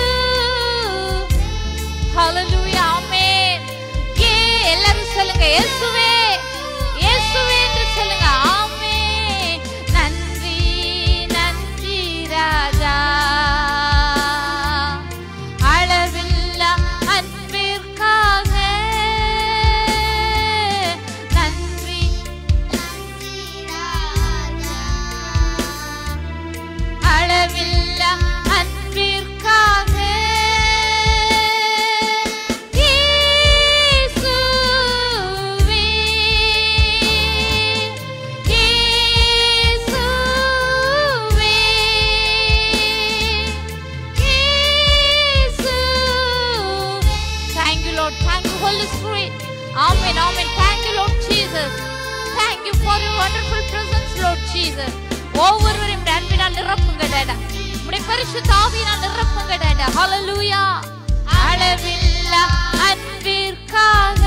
ஹalleluya ஆமென் ஏ எல்லாரும் சொல்லுங்க இயேசுவே இயேசுவே என்று சொல்லுங்க ஆமென் நன்றி நன்றி ராஜா அளவில்லா அன்பிற்காக நன்றி நன்றி ராஜா அளவில்லா அன்பிற்காக இயேசுவே இயேசுவே இயேசுவே Thank you, Lord. Thank you, Holy Spirit. Amen. Amen. Thank you, Lord Jesus. Thank you for your wonderful presence, Lord Jesus. ஒவ்வொருவரையும் உம்முடைய அன்பினால் நிரப்புங்க டேடா உடைய பரிசுத்த ஆவியினால் நிரப்புங்க டேடா ஹalleluya அளவில்லா அன்பிற்காக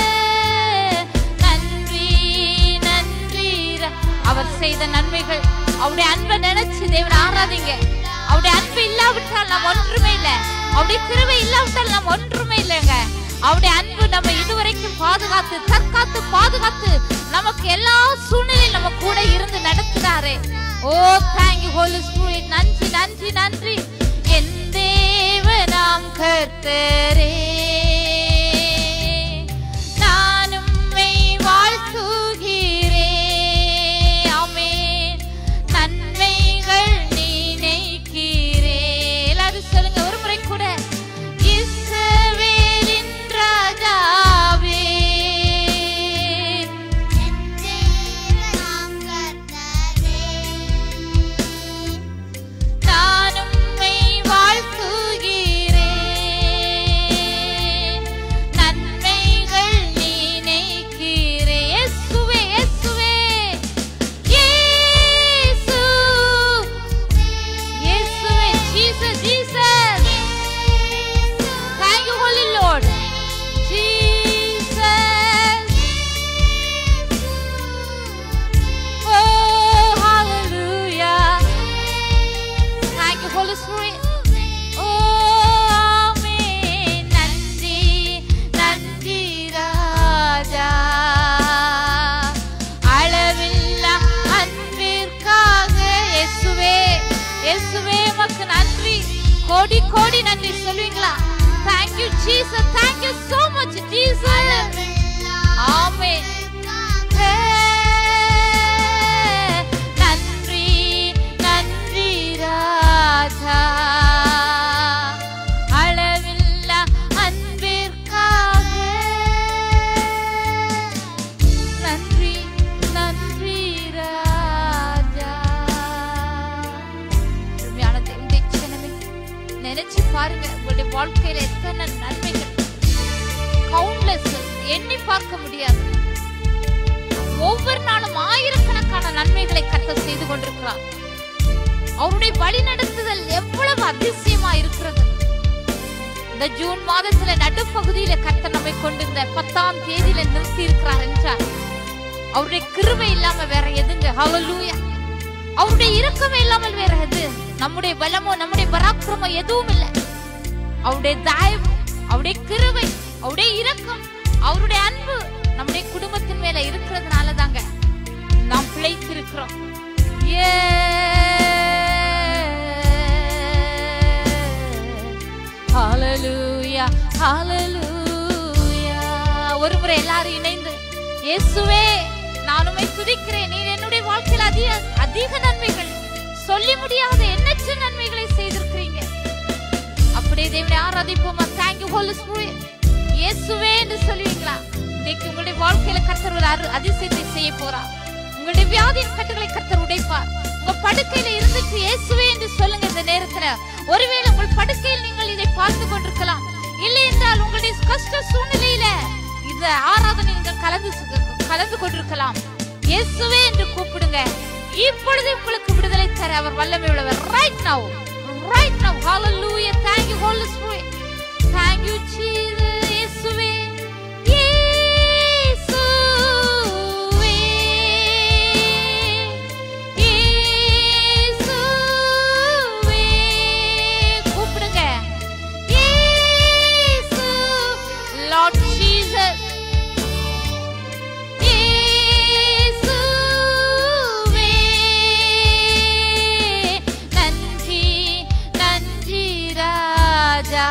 நன்றி நன்றி ர- அவர் செய்த நன்மைகள் அவருடைய அன்பை நினைச்சு தேவன் ஆராதிங்க அவருடைய அன்பு இல்லாவிட்டால் நாம் ஒன்றுமே இல்ல அவருடைய கிருபை இல்லாவிட்டால் நாம் ஒன்றுமே இல்லைங்க அவருடைய அன்பு நம்ம இதுவரைக்கும் பாதுகாத்து தற்காத்து பாதுகாத்து நமக்கு எல்லா சூழ்நிலையும் நம்ம கூட இருந்து நடத்துறாரே ஓ தேங்க்யூ ஹோலி ஸ்பிரிட் நன்றி நன்றி நன்றி என் தேவனாம் கர்த்தரே நான் உம்மை வாழ்த்துகிறேன் ஆமென் நன்மைகள் நினைக்கிறே எல்லாரும் சொல்லுங்க ஒரு முறை கூட இஸ்ரவேலின் ராஜாவே நான் உம்மை வாழ்த்துகிறேன் நன்மைகள் நினைக்கிறேன் இயேசுவே இயேசுவே இயேசு இயேசுவே Jesus Jesus Thank you Holy Lord Jesus Oh hallelujah Thank you Holy Spirit Oh amen நன்றி நன்றி ராஜா அளவில்லா அன்பிற்காக இயேசுவே இயேசுவே உமக்கு நன்றி கோடி கோடி நன்றி சொல்லுவீங்களா Thank you Jesus Thank you so much Jesus ஆமென் நன்றி நன்றி ராஜா அளவில்லா அன்பிற்காக நன்றி நன்றி ராஜா அருமையான தேவனுடைய ஜனமே, நினைச்சு பாருங்க உங்களுடைய வாழ்க்கையில எத்தனை நன்மைகள் கவுண்ட்லெஸ் எண்ணி பார்க்க முடியாது ஒவ்வொரு நாளும் ஆயிரக்கணக்கான நன்மைகளை கர்த்தர் செய்து கொண்டிருக்கிறார் அவருடைய வழி நடத்துதல் எவ்வளவு அதிசயமா இருக்கிறது இந்த ஜூன் மாதத்துல நடுப்பகுதியில கர்த்தர் நம்மை கொண்டு இந்த பத்தாம் தேதியில நிறுத்தி இருக்கிறார் என்றார் அவருடைய கிருபை இல்லாம வேற எதுங்க ஹalleluya அவருடைய இரக்கமே இல்லாமல் வேற எது நம்முடைய பலமோ நம்முடைய பராக்கிரமோ எதுவும் இல்லை அவருடைய தயவு அவருடைய கிருபை அவருடைய இரக்கம் அவருடைய அன்பு நம்முடைய குடும்பத்தின் மேல இருக்கிறதுனால தாங்க நாம் பிழைத்து இருக்கிறோம் ஹalleluya ஹalleluya ஒரு முறை எல்லாரும் இணைந்து இயேசுவே நான் உம்மை துதிக்கிறேன் நீர் என்னுடைய வாழ்க்கையில் அதிக அதிக நன்மைகள் சொல்லி முடியாத எண்ணற்ற நன்மைகளை செய்திருக்கிறீங்க அப்படியே தேவனை ஆராதிப்போமா தேங்க்யூ ஹோலி ஸ்பிரிட் இயேசுவே என்று சொல்லுவீங்களா இன்னைக்கு உங்களுடைய வாழ்க்கையில கர்த்தர் ஒரு அரு அதிசயத்தை செய்ய போறார் உங்களுடைய வியாதியின் கட்டுகளை கர்த்தர் உடைப்பார் உங்க படுக்கையில இருந்துட்டு இயேசுவே என்று சொல்லுங்க இந்த நேரத்துல ஒருவேளை உங்கள் படுக்கையில் நீங்கள் இதை பார்த்து கொண்டிருக்கலாம் இல்லை என்றால் உங்களுடைய கஷ்ட சூழ்நிலையில இந்த ஆராதனை நீங்கள் கலந்து கலந்து கொண்டிருக்கலாம் இயேசுவே என்று கூப்பிடுங்க இப்பொழுது உங்களுக்கு விடுதலை தர அவர் வல்லமை உள்ளவர் right now right now hallelujah thank you holy spirit thank you jesus இயேசுவே இயேசுவே இயேசுவே கூப்பிடுங்க இயேசு Lord Jesus இயேசுவே நன்றி நன்றி ராஜா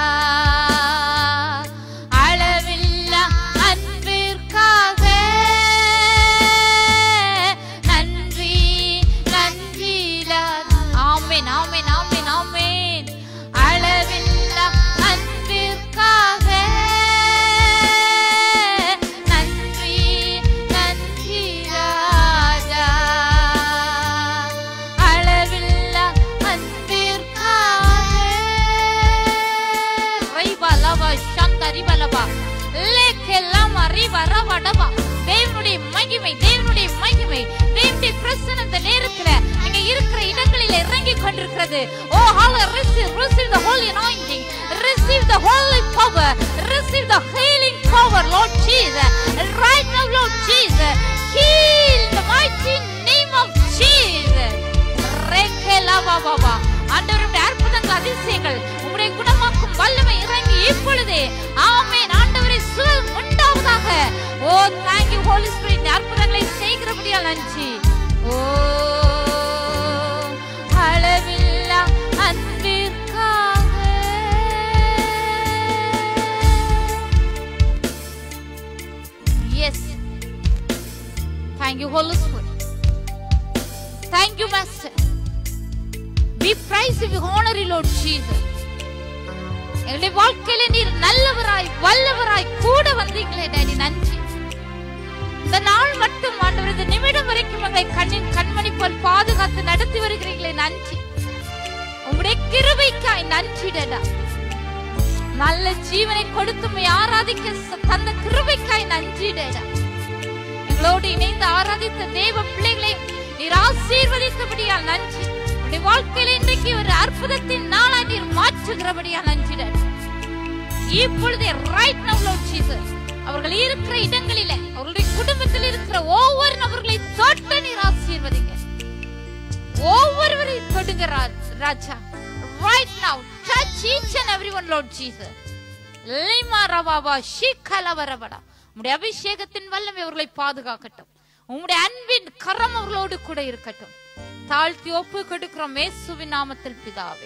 அளவில்லா அன்பிற்காக நன்றி நன்றி ஆமென் ஆமென் ஆமென் ஆமென் அளவில்லா அன்பிற்காக நன்றி நன்றி ராஜா அளவில்லா அன்பிற்காக ரைபா லவா சந்த ரிபலவா லேக்கே லாமா ரிபா ரவா டபா தேவனுடைய மகிமை தேவனுடைய மகிமை தேவனுடைய பிரசன்னம் இந்த நேரத்துல நீங்க இருக்கிற இடங்களில் இறங்கி கொண்டிருக்கிறது ஓ ஹால receive receive the holy anointing receive the holy power receive the healing power lord jesus right now lord jesus heal in the mighty name of jesus oh thank you holy spirit அற்புதங்களை செய்கிறபடியால் நன்றி ஓ அளவில்லா அன்பிற்காக yes thank you holy spirit thank you master We praise you, we honor you, Lord Jesus. எங்களுடைய வாழ்க்கையில நீர் நல்லவராய் வல்லவராய் கூட வந்தீங்களே டாடி நன்றி இந்த நாள் மட்டும் ஆண்டவர் இந்த நிமிடம் வரைக்கும் எங்களை கண்ணின் கண்மணி போல் பாதுகாத்து நடத்தி வருகிறீங்களே நன்றி உங்களுடைய கிருபைக்காய் நன்றி டடா நல்ல ஜீவனை கொடுத்து உம்மை ஆராதிக்க ச- தந்த கிருபைக்காய் நன்றி டடா எங்களோடு இணைந்து ஆராதித்த தேவ பிள்ளைகளை நீர் ஆசீர்வதித்தபடியால் நன்றி உடைய வாழ்க்கையில இன்றைக்கு ஒரு அற்புதத்தின் நாளா நீர் மாற்றுகிறபடியால் நன்றி டாடி. இப்பொழுதே ரைட் நவ் லார்ட் ஜீசஸ் அவர்கள் இருக்கிற இடங்களிலே அவர்களுடைய குடும்பத்தில் இருக்கிற ஒவ்வொரு நபர்களை தொட்டு நீர் ஆசீர்வதிங்க ஒவ்வொருவரையும் தொடுங்க ரா- ராஜா right now touch each and everyone lord Jesus லிமா ரவாபா ஷிகலவரபடா உம்முடைய அபிஷேகத்தின் வல்லமை அவர்களை பாதுகாக்கட்டும் உம்முடைய அன்பின் கரம் அவர்களோடு கூட இருக்கட்டும் தாழ்த்தி ஒப்பு கொடுக்கிறோம் இயேசுவின் நாமத்தில் பிதாவே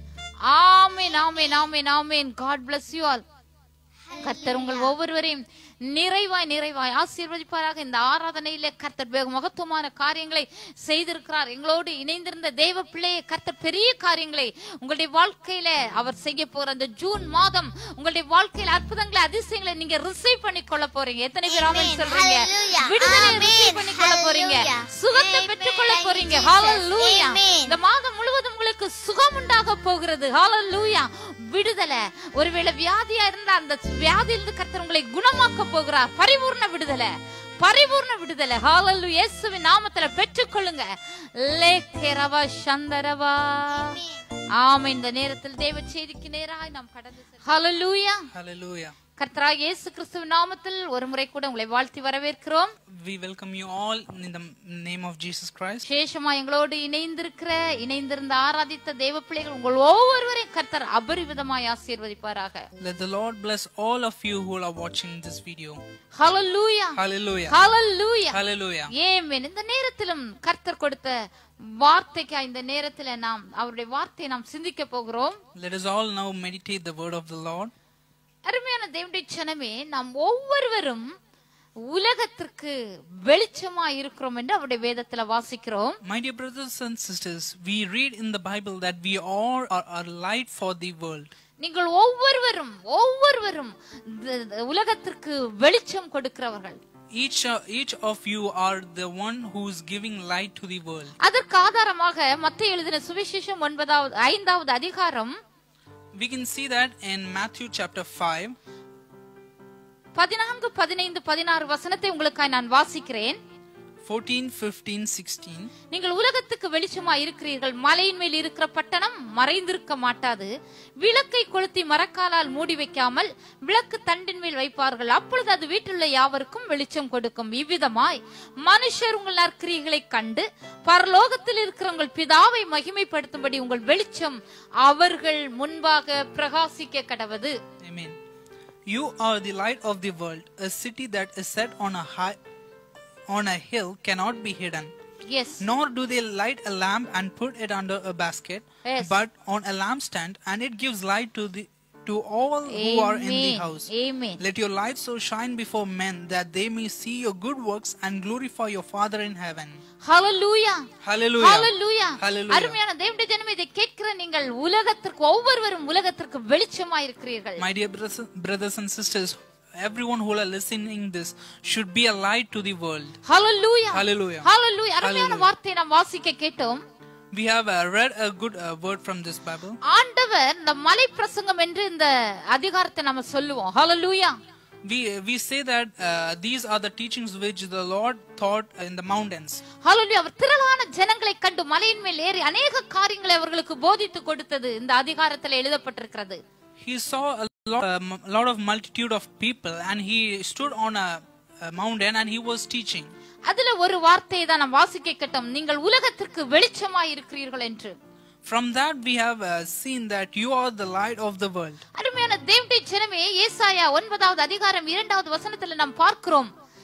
amen amen amen amen God bless you all கர்த்தர் உங்கள் ஒவ்வொருவரையும் நிறைவாய் நிறைவாய் ஆசீர்வதிப்பாராக இந்த ஆராதனையிலே கர்த்தர் வெகு மகத்துவமான காரியங்களை செய்திருக்கிறார் எங்களோடு இணைந்திருந்த தேவ பிள்ளையை கர்த்தர் பெரிய காரியங்களை உங்களுடைய வாழ்க்கையில அவர் செய்ய போற அந்த ஜூன் மாதம் உங்களுடைய வாழ்க்கையில அற்புதங்களை அதிசயங்களை நீங்க ரிசீவ் பண்ணி கொள்ள போறீங்க எத்தனை பேர் ஆமென் சொல்றீங்க Hallelujah. விடுதலை Amen. ரிசீவ் பண்ணி கொள்ள போறீங்க Hallelujah. சுகத்தை Amen. பெற்றுக் கொள்ள Thank you, போறீங்க Jesus. ஹalleluya Amen. இந்த மாதம் முழுவதும் உங்களுக்கு சுகம் உண்டாக போகிறது ஹalleluya விடுதலை ஒருவேளை வியாதியா இருந்தா அந்த வியாதியிலிருந்து கர்த்தர் உங்களை குணமாக்க போகிறார் பரிபூர்ண விடுதலை பரிபூர்ண விடுதலை ஹalleluya இயேசுவின் நாமத்துல பெற்றுக்கொள்ளுங்க லேக்கரவா சந்தரவா ஆமா இந்த நேரத்தில் தேவ செய்திக்கு நேராய் நாம் கடந்து ஹalleluya Hallelujah. கர்த்தராக இயேசு கிறிஸ்துவின் நாமத்தில் ஒரு முறை கூட உங்களை வாழ்த்தி வரவேற்கிறோம் We welcome you all in the name of Jesus Christ. விசேஷமா எங்களோடு இணைந்திருக்கிற இணைந்திருந்த ஆராதித்த தேவ பிள்ளைகள் உங்கள் ஒவ்வொருவரையும் கர்த்தர் அபரிவிதமாய் ஆசீர்வதிப்பாராக Let the Lord bless all of you who are watching this video. Hallelujah Hallelujah. Hallelujah Hallelujah. Amen இந்த நேரத்திலும் கர்த்தர் கொடுத்த வார்த்தைக்கு இந்த நேரத்துல நாம் அவருடைய வார்த்தையை நாம் சிந்திக்க போகிறோம் Let us all now meditate the word of the Lord. அருமையான தேவனுடைய சனமே நாம் ஒவ்வொருவரும் உலகத்திற்கு வெளிச்சமா இருக்கிறோம் என்று அவருடைய வேதத்துல வாசிக்கிறோம் My dear brothers and sisters, we read in the Bible that we all are a light for the world. நீங்கள் ஒவ்வொருவரும் ஒவ்வொருவரும் இந்த- இந்த உலகத்திற்கு வெளிச்சம் கொடுக்கிறவர்கள் Each, uh, each of you are the one who is giving light to the world. அதற்கு ஆதாரமாக மத்திய எழுதின சுவிசேஷம் ஒன்பதாவது ஐந்தாவது அதிகாரம் We can see that in Matthew chapter 5, பதினான்கு பதினைந்து பதினாறு வசனத்தை உங்களுக்காய் நான் வாசிக்கிறேன் 14, 15, 16. நீங்கள் உலகத்துக்கு வெளிச்சமா இருக்கிறீர்கள் மலையின் மேல் இருக்கிற பட்டணம் மறைந்திருக்க மாட்டாது விளக்கை கொளுத்தி மரக்காலால் மூடி வைக்காமல் விளக்கு தண்டின் மேல் வைப்பார்கள் அப்பொழுது அது வீட்டிலுள்ள யாவருக்கும் வெளிச்சம் கொடுக்கும் இவ்விதமாய் மனுஷர் உங்கள் நற்கிரியைகளை கண்டு பரலோகத்தில் இருக்கிற உங்கள் பிதாவை மகிமைப்படுத்தும்படி உங்கள் வெளிச்சம் அவர்கள் முன்பாக பிரகாசிக்க கடவது Amen. You are the light of the world. A city that is set on a high on a hill cannot be hidden. Yes Nor do they light a lamp and put it under a basket, Yes. but on a lampstand, and it gives light to the to all who are in the Amen. house. Amen. Let your light so shine before men that they may see your good works and glorify your Father in heaven. Hallelujah Hallelujah. Hallelujah Hallelujah. அருமையான தேவனுடைய ஜனமே இதை கேட்கிற நீங்கள் உலகத்திற்கு ஒவ்வொருவரும் உலகத்திற்கு வெளிச்சமா இருக்கிறீர்கள் My dear brothers, brothers and sisters, everyone who are listening this should be a light to the world. Hallelujah Hallelujah. ஹalleluya அருமையான Hallelujah. வார்த்தையை நாம் வாசிக்க கேட்டோம் We have uh, read a good uh, word from this Bible. ஆண்டவர் இந்த மலை பிரசங்கம் என்று இந்த அதிகாரத்தை நம்ம சொல்லுவோம் ஹalleluya We we say that uh, these are the teachings which the Lord taught in the mountains. ஹalleluya அவர் திரளான ஜனங்களை கண்டு மலையின் மேல் ஏறி அநேக காரியங்களை அவர்களுக்கு போதித்து கொடுத்தது இந்த அதிகாரத்தில் எழுதப்பட்டிருக்கிறது He saw a lot, a m- lot of multitude of people, and he stood on a, a mountain and he was teaching. அதுல ஒரு வார்த்தையை தான் நாம் வாசிக்க கேட்டோம் நீங்கள் உலகத்திற்கு வெளிச்சமாய் இருக்கிறீர்கள் என்று From that we have uh, seen that you are the light of the world. அருமையான தேவனுடைய ஜனமே ஏசாயா ஒன்பதாவது அதிகாரம் இரண்டாவது வசனத்துல நாம் பார்க்கிறோம்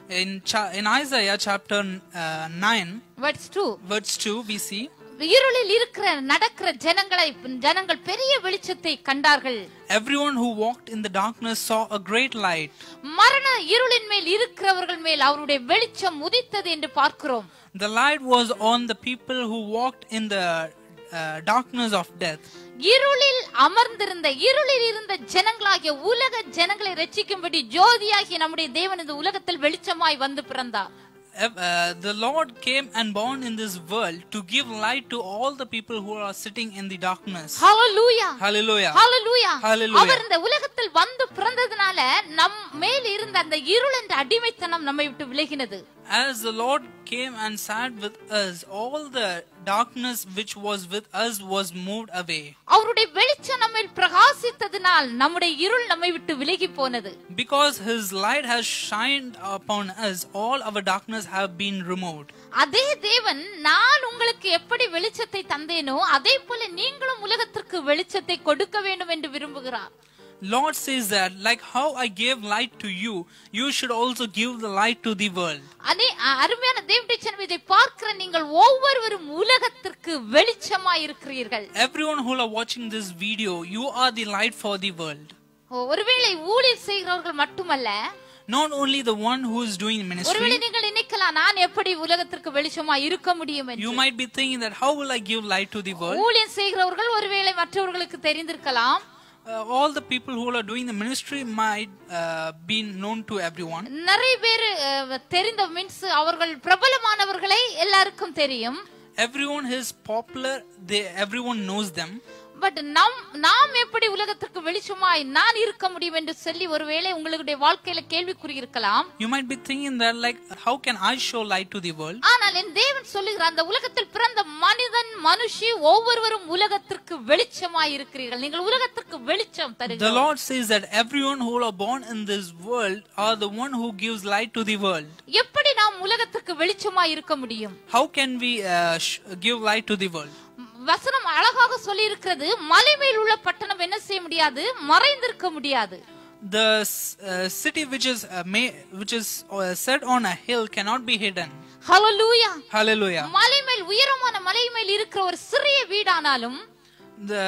In, cha- in Isaiah chapter uh, 9, verse 2 verse 2, we see இருளில் இருக்கிற நடக்கிற ஜனங்களை ஜனங்கள் பெரிய வெளிச்சத்தை கண்டார்கள் everyone who walked in the darkness saw a great light. மரண இருளின் மேல் இருக்கிறவர்கள் மேல் அவருடைய வெளிச்சம் உதித்தது என்று பார்க்கிறோம் The light was on the people who walked in the uh, darkness of death. இருளில் அமர்ந்திருந்த இருளில் இருந்த ஜனங்களாகிய உலக ஜனங்களை ரட்சிக்கும்படி ஜோதியாகிய நம்முடைய தேவன் இந்த உலகத்தில் வெளிச்சமாய் வந்து பிறந்தார் Ev- uh, the Lord came and born in this world to give light to all the people who are sitting in the darkness. Hallelujah Hallelujah. Hallelujah Hallelujah. அவர் இந்த உலகத்தில் வந்து பிறந்ததுனால நம் மேல் இருந்த அந்த இருள் என்ற அடிமைத்தனம் நம்மை விட்டு விலகினது As the Lord came and sat with us, all the darkness which was with us was moved away. அவருடைய வெளிச்சம் நம்மை பிரகாசித்ததினால் நம்முடைய இருள் நம்மை விட்டு விலகி போனது Because His light has shined upon us, all our darkness have been removed. அதே தேவன் நான் உங்களுக்கு எப்படி வெளிச்சத்தை தந்தேனோ அதே போல நீங்களும் உலகத்திற்கு வெளிச்சத்தை கொடுக்க வேண்டும் என்று விரும்புகிறார் Lord says that, like how I gave light to you, you should also give the light to the world. அதே அ- அருமையான தேவனுடைய ஜனம், இதை பார்க்கிற நீங்கள் ஒவ்வொருவரும் உலகத்திற்கு வெளிச்சமாய் இருக்கிறீர்கள் Everyone who are watching this video, you are the light for the world. ஓ, ஒருவேளை ஊழியர் செய்கிறவர்கள் மட்டுமல்ல Not only the one who is doing ministry, ஒருவேளை நீங்கள் நினைக்கலாம் நான் எப்படி உலகத்திற்கு வெளிச்சமாய் இருக்க முடியும் என்று you might be thinking that how will I give light to the world? ஊழியம் செய்கிறவர்கள் ஒருவேளை மற்றவர்களுக்கு தெரிந்திருக்கலாம் Uh, all the people who are doing the ministry might uh, be known to everyone. நிறைய பேர் தெரிந்த மீன்ஸ் அவர்கள் பிரபலமானவர்களை எல்லாருக்கும் தெரியும் Everyone is popular. They everyone knows them. But நம் நாம் எப்படி உலகத்திற்கு வெளிச்சமாய் நான் இருக்க முடியும் என்று சொல்லி ஒருவேளை உங்களுடைய வாழ்க்கையில கேள்விக்குறி இருக்கலாம் You might be thinking that like how can I show light to the world? ஆனால் என் தேவன் சொல்லுகிறார் அந்த உலகத்தில் பிறந்த மனிதன் மனுஷி ஒவ்வொருவரும் உலகத்திற்கு வெளிச்சமாய் இருக்கிறீர்கள் நீங்கள் உலகத்திற்கு வெளிச்சம் The தருகிறீர்கள் Lord says that everyone who are born in this world are the one who gives light to the world. எப்படி நாம் உலகத்திற்கு வெளிச்சமாய் இருக்க முடியும் How can we uh, sh- give light to the world? வசனம் அழகாக சொல்லி இருக்கிறது மலை மேல் உள்ள பட்டணம் என்ன செய்ய முடியாது மறைந்திருக்க முடியாது The s- uh, city which is uh, may, which is uh, set on a hill cannot be hidden. Hallelujah Hallelujah. மலை மேல் உயரமான மலை மேல் இருக்கிற ஒரு சிறிய வீடானாலும் The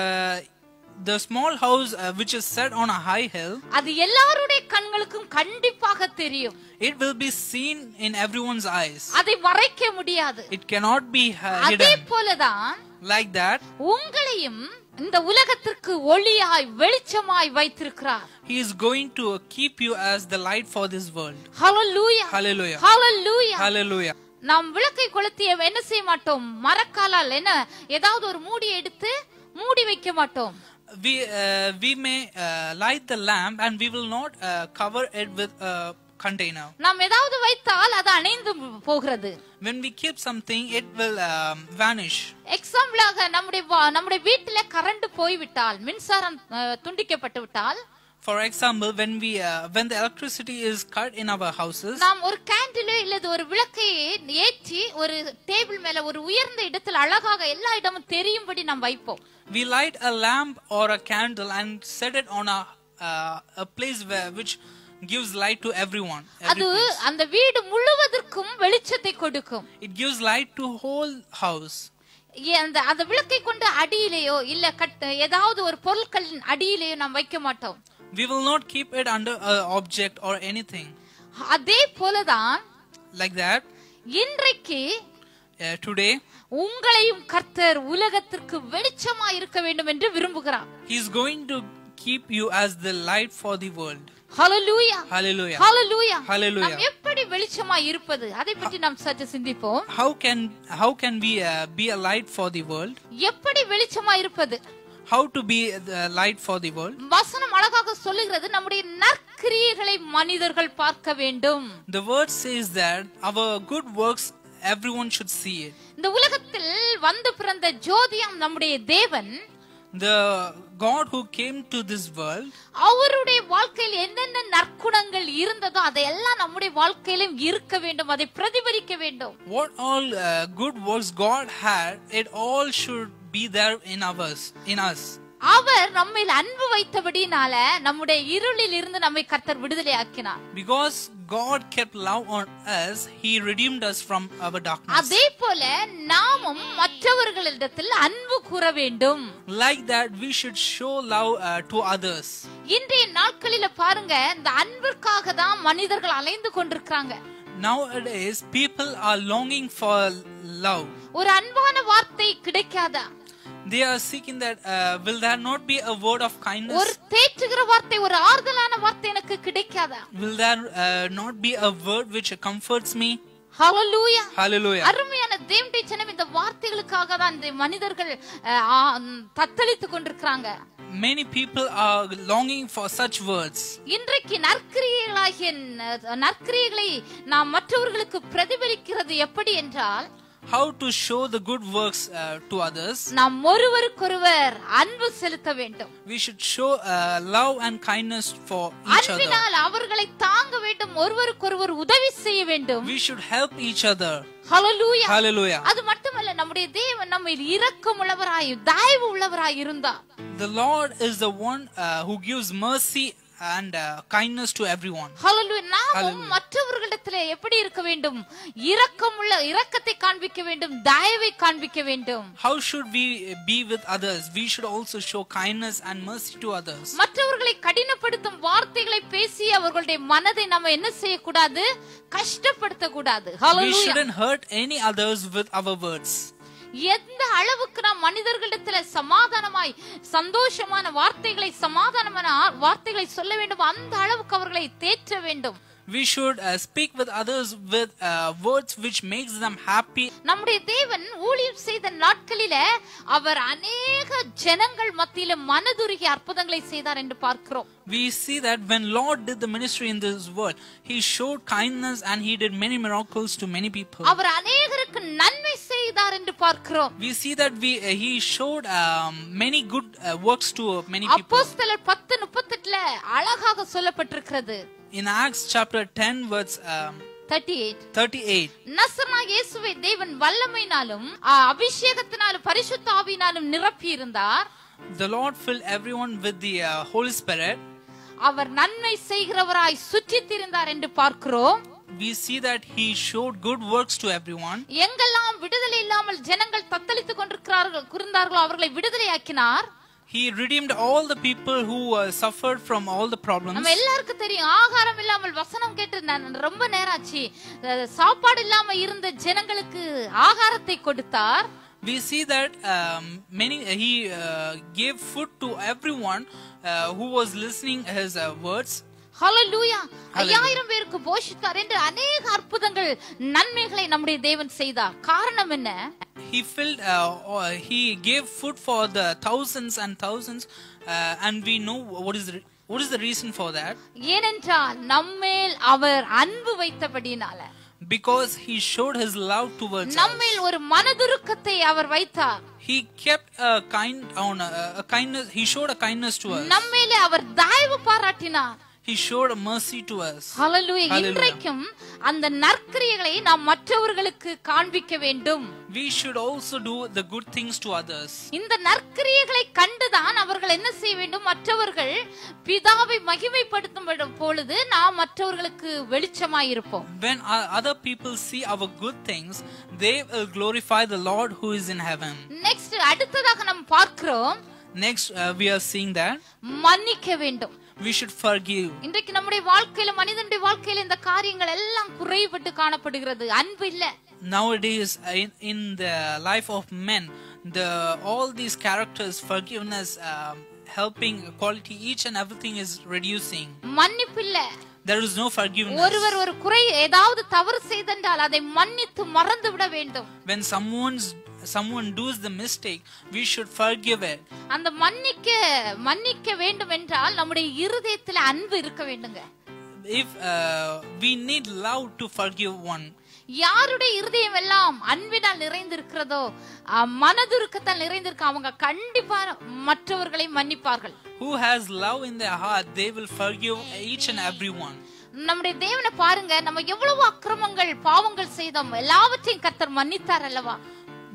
the small house uh, which is set on a high hill, அது எல்லாருடைய கண்களுக்கும் கண்டிப்பாக தெரியும் it will be seen in everyone's eyes. அதை மறைக்க முடியாது It cannot be uh, அதே hidden போலதான் like that. உங்களையும் இந்த உலகத்திற்கு ஒளியாய் வெளிச்சமாய் வைத்திருக்கிறார் He is going to keep you as the light for this world. Hallelujah Hallelujah. Hallelujah Hallelujah. நாம் விளக்கை கொளுத்திய என்ன செய்ய மாட்டோம் மரக்காலால் என்ன ஏதாவது ஒரு மூடி எடுத்து மூடி வைக்க மாட்டோம் We uh, we may uh, light the lamp and we will not uh, cover it with a container. நாம் ஏதாவது வைத்தால் அது அணைந்து போகிறது When we keep something, it will um, vanish. எக்ஸாம்பிளாக நம்முடைய வா- நம்முடைய வீட்டில கரண்ட் போய்விட்டால் மின்சாரம் அஹ், துண்டிக்கப்பட்டு விட்டால் For example, when we uh, when the electricity is cut in our houses, நாம் ஒரு கேண்டிலோ இல்லது ஒரு விளக்கை ஏற்றி ஒரு டேபிள் மேல ஒரு உயர்ந்த இடத்தில் அழகாக எல்லா இடமும் தெரியும்படி நாம் வைப்போம் we light a lamp or a candle and set it on a uh, a place where which gives light to everyone. every அது place. அந்த வீடு முழுவதற்கும் வெளிச்சத்தை கொடுக்கும் It gives light to whole house. ஏ, அந்த அந்த விளக்கை கொண்டு அடியிலேயோ இல்ல கட் ஏதாவது ஒரு பொருட்களின் அடியிலேயோ நாம் வைக்க மாட்டோம் We will not keep it under a object or anything அதே போலதான் like that. இன்றைக்கு Uh, today, உங்களையும் கர்த்தர் உலகத்திற்கு வெளிச்சமா இருக்க வேண்டும் என்று விரும்புகிறார் He is going to keep you as the light for the world. Hallelujah Hallelujah. Hallelujah Hallelujah. நாம் எப்படி வெளிச்சமா இருப்பது அதை பற்றி நாம் சற்று சிந்திப்போம் How can how can we uh, be a light for the world? எப்படி வெளிச்சமா இருப்பது How to be the light for the world? வசனம் அழகாக சொல்லுகிறது நம்முடைய நற்கிரியைகளை மனிதர்கள் பார்க்க வேண்டும் The word says that our good works everyone should see it. இந்த உலகத்தில் வந்து பிறந்த ஜோதியம் நம்முடைய தேவன் The God who came to this world, அவருடைய வாழ்க்கையில் என்னென்ன நற்குணங்கள் இருந்ததோ அதையெல்லாம் நம்முடைய வாழ்க்கையிலும் இருக்க வேண்டும் அதை பிரதிபலிக்க வேண்டும் what all uh, good works God had, it all should be there in ours, in us. அவர் நம்மில் அன்பு வைத்தபடினால நம்முடைய இருளில் இருந்து நம்மை கர்த்தர் விடுதலை ஆக்கினார் Because God kept love on us, He redeemed us from our darkness. அதே போல நாமும் மற்றவர்களிடத்தில் அன்பு கூற வேண்டும் Like that, we should show love uh, to others. இன்றைய நாட்களில பாருங்க இந்த அன்பிற்காக தான் மனிதர்கள் அலைந்து கொண்டிருக்கிறாங்க Nowadays, people are longing for love. ஒரு அன்பான வார்த்தை கிடைக்காதா They are seeking that, uh, will there not be a word of kindness? ஒரு தேற்றுகிற வார்த்தை ஒரு ஆறுதலான வார்த்தை எனக்கு கிடைக்காதா Will there uh, not be a word which comforts me? Hallelujah Hallelujah. அருமையான தேவனுடைய ஜனம் இந்த வார்த்தைகளுக்காக தான் இந்த மனிதர்கள் அஹ், ஆ, ம், தத்தளித்துக் கொண்டிருக்கிறாங்க Many people are longing for such words. இன்றைக்கு நற்கிரியைகளாகிய ந- நற்கிரியைகளை நாம் மற்றவர்களுக்கு பிரதிபலிக்கிறது எப்படி என்றால் How to show the good works uh, to others? நாம் ஒருவருக்கொருவர் அன்பு செலுத்த வேண்டும் We should show uh, love and kindness for each other. அன்பினால் அவர்களை தாங்க வேண்டும் ஒருவருக்கொருவர் உதவி செய்ய வேண்டும் We should help each other. Hallelujah Hallelujah. அது மட்டுமல்ல நம்முடைய தேவன் நம்ம இரக்கம் உள்ளவராய் தயவு உள்ளவராய் இருந்தார் The Lord is the one uh, who gives mercy and uh, kindness to everyone. ஹalleluya நாமும் மற்றவர்களிடத்திலே எப்படி இருக்க வேண்டும் இரக்கம் உள்ள இரக்கத்தை காண்பிக்க வேண்டும் தயவை காண்பிக்க வேண்டும் How should we be with others? We should also show kindness and mercy to others. மற்றவர்களை கடினப்படுத்தும் வார்த்தைகளை பேசி அவர்களுடைய மனதை நம்ம என்ன செய்யக்கூடாது கஷ்டப்படுத்த கூடாது We shouldn't hurt any others with our words. எந்த அளவுக்கு நாம் மனிதர்களிடத்துல சமாதானமாய் சந்தோஷமான வார்த்தைகளை சமாதானமான ஆ- வார்த்தைகளை சொல்ல வேண்டும் அந்த அளவுக்கு அவர்களை தேற்ற வேண்டும் We should uh, speak with others with uh, words which makes them happy. நம்முடைய தேவன் ஊழியம் செய்த நாட்களில அவர் அநேக ஜனங்கள் மத்தியில மனதுருகி அற்புதங்களை செய்தார் என்று பார்க்கிறோம் We see that when Lord did the ministry in this world, He showed kindness and He did many miracles to many people. அவர் அநேகருக்கு நன்மை செய்தார் என்று பார்க்கிறோம் We see that we uh, He showed um, many good uh, works to many people. அப்போஸ்தலர் பத்து முப்பத்தெட்டுல அழகாக சொல்லப்பட்டிருக்கிறது In Acts chapter 10, verse um, thirty eight 38, நசரனாக இயேசுவை தேவன் வல்லமையினாலும் ஆ, அபிஷேகத்தினாலும் பரிசுத்த ஆவியினாலும் நிரப்பி இருந்தார் the Lord filled everyone with the uh, Holy Spirit. அவர் நன்மை செய்கிறவராய் சுற்றித் திரிந்தார் என்று பார்க்கிறோம் We see that He showed good works to everyone. எங்கெல்லாம் விடுதலை இல்லாமல் ஜனங்கள் தத்தளித்துக் கொண்டிருக்கிறார்கள் இருந்தார்களோ அவர்களை விடுதலையாக்கினார் He redeemed all the people who uh, suffered from all the problems. நம்ம எல்லாருக்கும் தெரியும் ஆகாரம் இல்லாமல் வசனம் கேட்டு நான் ரொம்ப நேரம் ஆச்சு அஹ், சாப்பாடு இல்லாம இருந்த ஜனங்களுக்கு ஆகாரத்தை கொடுத்தார் We see that um, many He uh, gave food to everyone uh, who was listening His uh, words. ஹalleluya ஐயாயிரம் பேருக்கு போஷித்தார் என்று அநேக அற்புதங்கள் நன்மைகளை நம்முடைய தேவன் செய்தார் காரணம் என்ன He filled, uh, uh, he gave food for the thousands and thousands, uh, and we know what is the, what is the reason for that. ஏனென்றால் நம்மேல் அவர் அன்பு வைத்தபடினால Because he showed his love towards us. நம்மேல் ஒரு மனதுருக்கத்தை அவர் வைத்தார் He kept a kind on a, a kindness. He showed a kindness to us. நம்மேலே அவர் தயவு பாராட்டினார் He showed a mercy to us. Hallelujah Hallelujah. இன்றைக்கும் அந்த நற்கிரியைகளை நாம் மற்றவர்களுக்கு காண்பிக்க வேண்டும் We should also do the good things to others. இந்த நற்கிரியைகளை கண்டுதான் அவர்கள் என்ன செய்ய வேண்டும் மற்றவர்கள் பிதாவை மகிமைப்படுத்தும் விடும் பொழுது நாம் மற்றவர்களுக்கு வெளிச்சமாய் இருப்போம் When o- other people see our good things, they will glorify the Lord who is in heaven. Next அடுத்ததாக நாம் பார்க்கிறோம் Next, uh, we are seeing that மன்னிக்க வேண்டும் we should forgive. இன்றைக்கு நம்முடைய வாழ்க்கையில மனிதனுடைய வாழ்க்கையில இந்த காரியங்கள் எல்லாம் குறைபட்டு காணப்படுகிறது அன்பு இல்ல nowadays in, in the life of men the all these characters forgiveness um, helping quality each and everything is reducing மன்னிப்பு இல்ல there is no forgiveness ஒருவர் ஒரு குறை ஏதாவது தவறு செய்தென்றால் அதை மன்னித்து மறந்து விட வேண்டும் when someone's someone does the mistake we should forgive it அந்த மன்னிக்க மன்னிக்க வேண்டும் என்றால் நம்முடைய இருதயத்துல அன்பு இருக்க வேண்டுங்க if uh, we need love to forgive one யாருடைய இருதயம் எல்லாம் அன்பினால் நிறைந்திருக்கிறதோ அஹ், மனதுருக்கத்தால் நிறைந்திருக்க அவங்க கண்டிப்பா மற்றவர்களை மன்னிப்பார்கள் who has love in their heart they will forgive each and every one நம்முடைய தேவனை பாருங்க நம்ம எவ்வளவு அக்கிரமங்கள் பாவங்கள் செய்தோம் எல்லாவற்றையும் கர்த்தர் மன்னித்தார் அல்லவா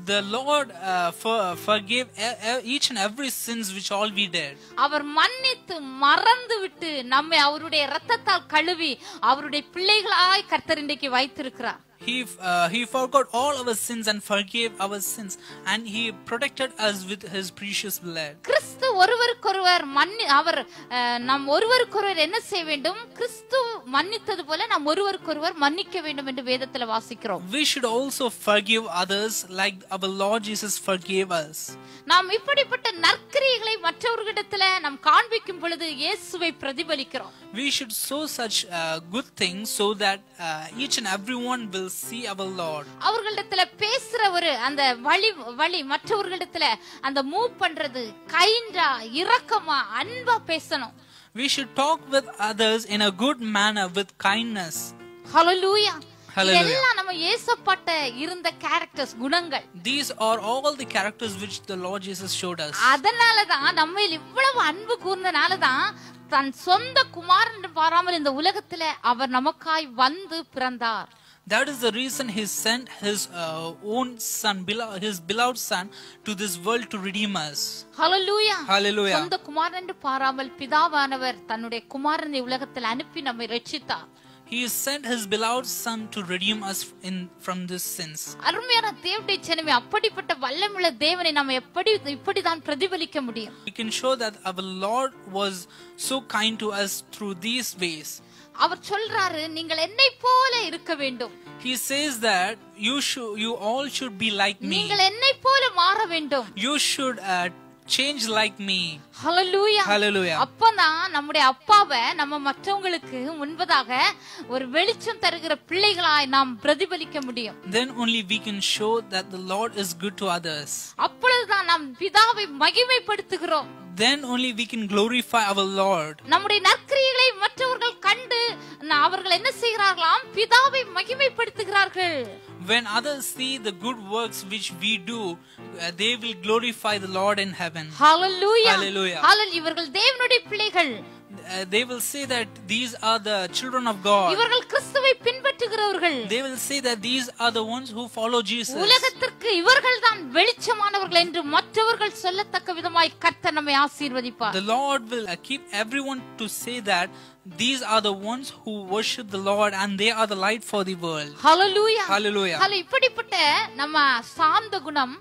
The Lord uh, for, forgave e- e- each and every sins which all we did. அவர் மன்னித்து மறந்து விட்டு நம்மை அவருடைய ரத்தத்தால் கழுவி அவருடைய பிள்ளைகளாய் கர்த்தர் இன்றைக்கு வைத்திருக்கிறார் He uh, he forgot all our sins and forgave our sins, and he protected us with his precious blood. கிறிஸ்து ஒருவருக்கொருவர் மன்னி அவர் அஹ், நாம் ஒருவருக்கொருவர் என்ன செய்ய வேண்டும் கிறிஸ்து மன்னித்தது போல நாம் ஒருவருக்கொருவர் மன்னிக்க வேண்டும் என்று வேதத்துல வாசிக்கிறோம் We should also forgive others like our Lord Jesus forgave us. நாம் இப்படிப்பட்ட நற்கிரியைகளை மற்றவர்களிடத்துல நாம் காண்பிக்கும் பொழுது இயேசுவை பிரதிபலிக்கிறோம் We should sow such uh, good things so that uh, each and everyone will see our Lord. அவர்களிடத்துல பேசுற ஒரு அந்த வழி வழி மற்றவர்களிடத்துல அந்த மூவ் பண்றது கைண்டா இரக்கமா அன்பா பேசணும் We should talk with others in a good manner with kindness. Hallelujah Hallelujah. இதெல்லாம் நம்ம ஏசப்பட்ட இருந்த கேரக்டர்ஸ் குணங்கள் These are all the characters which the Lord Jesus showed us. அதனாலதான் நம்ம இவ்வளவு அன்பு கூர்ந்தனாலதான் தன் சொந்த குமாரன் என்று பாராமல் இந்த உலகத்துல அவர் நமக்காய் வந்து பிறந்தார் That is the reason he sent his uh, own son, belo- his beloved son, to this world to redeem us. Hallelujah Hallelujah. சொந்த குமாரன் என்று பாராமல் பிதாவானவர் தன்னுடைய குமாரனை உலகத்தில் அனுப்பி நம்மை ரட்சித்தார் He sent his beloved son to redeem us in from these sins. அருமையான தேவனுடைய ஜனமே அப்படிப்பட்ட வல்லமுள்ள தேவனை நம்ம எப்படி இப்படிதான் பிரதிபலிக்க முடியும் We can show that our Lord was so kind to us through these ways. அவர் சொல்றாரு நீங்கள் என்னை போல இருக்க வேண்டும் He says that you should, you all should be like me. நீங்கள் என்னை போல மாற வேண்டும் You should uh, change like me. Hallelujah Hallelujah. அப்பதான் நம்முடைய அப்பாவை நம்ம மற்றவங்களுக்கு முன்பதாக ஒரு வெளிச்சம் தருகிற பிள்ளைகளாய் நாம் பிரதிபலிக்க முடியும் Then only we can show that the Lord is good to others. அப்பொழுதுதான் நாம் பிதாவை மகிமைப்படுத்துகிறோம் Then only we can glorify our Lord. நம்முடைய நற்கிரியைகளை மற்றவர்கள் கண்டு ந- அவர்கள் என்ன செய்கிறார்களாம் பிதாவை மகிமைப்படுத்துகிறார்கள் When others see the good works which we do, uh, they will glorify the Lord in heaven. Hallelujah Hallelujah. ஹalleluya இவர்கள் தேவனுடைய பிள்ளைகள் Uh, they will say that these are the children of God. இவர்கள் கிறிஸ்துவை பின்பற்றுகிறவர்கள் They will say that these are the ones who follow Jesus. உலகத்திற்கு இவர்கள் தான் வெளிச்சமானவர்கள் என்று மற்றவர்கள் சொல்லத்தக்க விதமாய் கர்த்தர் நம்மை ஆசீர்வதிப்பார் The Lord will uh, keep everyone to say that these are the ones who worship the Lord and they are the light for the world. Hallelujah Hallelujah. ஹalleluya இப்படிப்பட்ட நம்ம சாந்த குணம்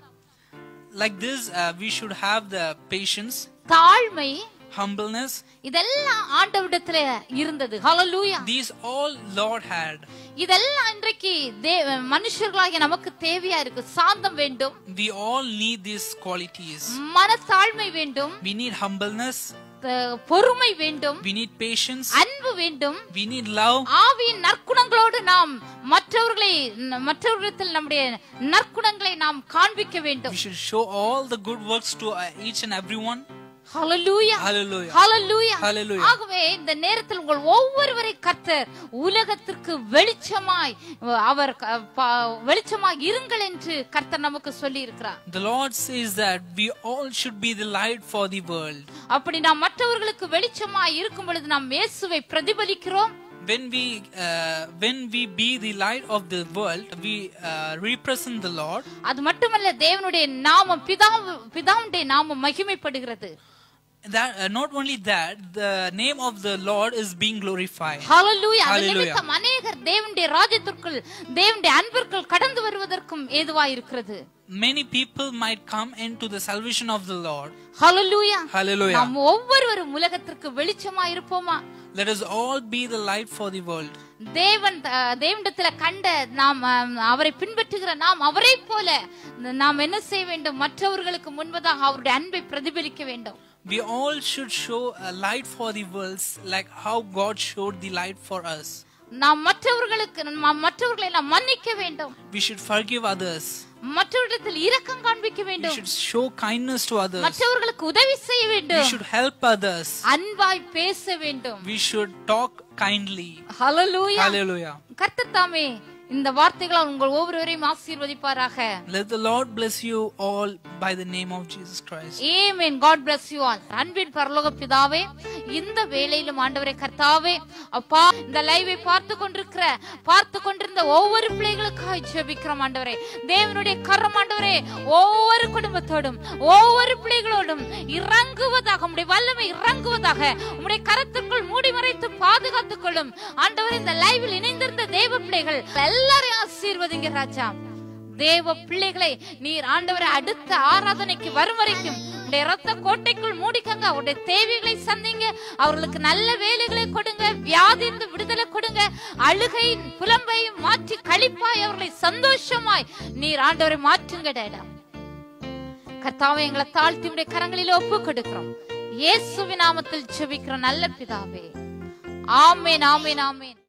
Like this, uh, we should have the patience, தாழ்மை humbleness. இதெல்லாம் ஆண்டவரிடத்துல இருந்தது ஹalleluya These all Lord had. இதெல்லாம் இன்றைக்கு தே- மனுஷர்களாகிய நமக்கு தேவையா இருக்கு சாந்தம் வேண்டும் We all need these qualities. மனத்தாழ்மை வேண்டும் We need humbleness. த- பொறுமை வேண்டும் We need patience. அன்பு வேண்டும் We need love. ஆவியின் நற்குணங்களோடு நாம் மற்றவர்களை ந- மற்றவர்களிடத்தில் நம்முடைய நற்குணங்களை நாம் காண்பிக்க வேண்டும் We should show all the good works to uh, each and everyone. Hallelujah Hallelujah. Hallelujah Hallelujah. ஆகவே இந்த நேரத்தில் உங்கள் ஒவ்வொருவரை கர்த்தர் உலகத்திற்கு வெளிச்சமாய் அவர் க- ப- வெளிச்சமாய் இருங்கள் என்று கர்த்தர் நமக்கு சொல்லி இருக்கிறார் The Lord says that we all should be the light for the world. அப்படி நாம் மற்றவர்களுக்கு வெளிச்சமாய் இருக்கும் பொழுது நாம் இயேசுவை பிரதிபலிக்கிறோம் When we uh, when we be the light of the world, we uh, represent the Lord. அது மட்டுமல்ல தேவனுடைய நாமம் பிதா பிதாவுடைய நாமம் மகிமைப்படுகிறது That uh, not only that, the name of the Lord is being glorified. ஹalleluya அது Hallelujah. நிமித்தம் அநேகர் தேவனுடைய ராஜ்யத்திற்குள் தேவனுடைய அன்பிற்குள் கடந்து வருவதற்கும் ஏதுவாய் இருக்கிறது Many people might come into the salvation of the Lord. Hallelujah Hallelujah. நாம் ஒவ்வொருவரும் உலகத்திற்கு வெளிச்சமா இருப்போமா Let us all be the light for the world. தேவன் அஹ், தேவனிடத்துல கண்ட நாம் அஹ், அவரை பின்பற்றுகிற நாம் அவரை போல நாம் என்ன செய்ய வேண்டும் மற்றவர்களுக்கு முன்பதாக அவருடைய அன்பை பிரதிபலிக்க வேண்டும் We all should show a light for the world like how God showed the light for us. நாம் மற்றவர்களுக்கு நாம் மற்றவர்களை நாம் மன்னிக்க வேண்டும் We should forgive others. மற்றவரிடத்தில் இரக்கம் காண்பிக்க We வேண்டும் should show kindness to others. மற்றவர்களுக்கு உதவி செய்ய We வேண்டும் should help others. அன்பாய் பேச வேண்டும் We should talk kindly. Hallelujah Hallelujah. கர்த்தர் தாமே இந்த வார்த்தைகளால் உங்கள் ஒவ்வொருவரையும் ஆசீர்வதிப்பாராக Let the Lord bless you all by the name of Jesus Christ. Amen God bless you all அன்பின் பரலோக பிதாவே இந்த வேளையிலும் ஆண்டவரே கர்த்தாவே அப்பா இந்த லைவை பார்த்து கொண்டிருக்கிற பார்த்து கொண்டிருந்த ஒவ்வொரு பிள்ளைகளுக்காக ஜெபிக்கிறோம் ஆண்டவரே தேவனுடைய கரம் ஆண்டவரே ஒவ்வொரு குடும்பத்தோடும் ஒவ்வொரு பிள்ளைகளோடும் இறங்குவதாக உம்முடைய வல்லமை இறங்குவதாக உம்முடைய கரத்திற்குள் மூடி மறைத்து பாதுகாத்துக் கொள்ளும் ஆண்டவரே இந்த லைவில் இணைந்திருந்த தேவ பிள்ளைகள் எல்லாரையும் ஆசீர்வதிங்க ராஜா தேவ பிள்ளைகளை நீர் ஆண்டவரை அடுத்த ஆராதனைக்கு வரும் வரைக்கும் உடைய ரத்த கோட்டைக்குள் மூடிக்கங்க அவருடைய தேவைகளை சந்திங்க அவர்களுக்கு நல்ல வேலைகளை கொடுங்க வியாதிந்து விடுதலை கொடுங்க அழுகை புலம்பை மாற்றி கழிப்பாய் அவர்களை சந்தோஷமாய் நீர் ஆண்டவரை மாற்றுங்க டேடா கர்த்தாவை எங்களை தாழ்த்தி உடைய கரங்களில் ஒப்பு கொடுக்கிறோம் இயேசுவின் நாமத்தில் ஜெபிக்கிறோம் நல்ல பிதாவே ஆமேன் ஆமேன் ஆமேன்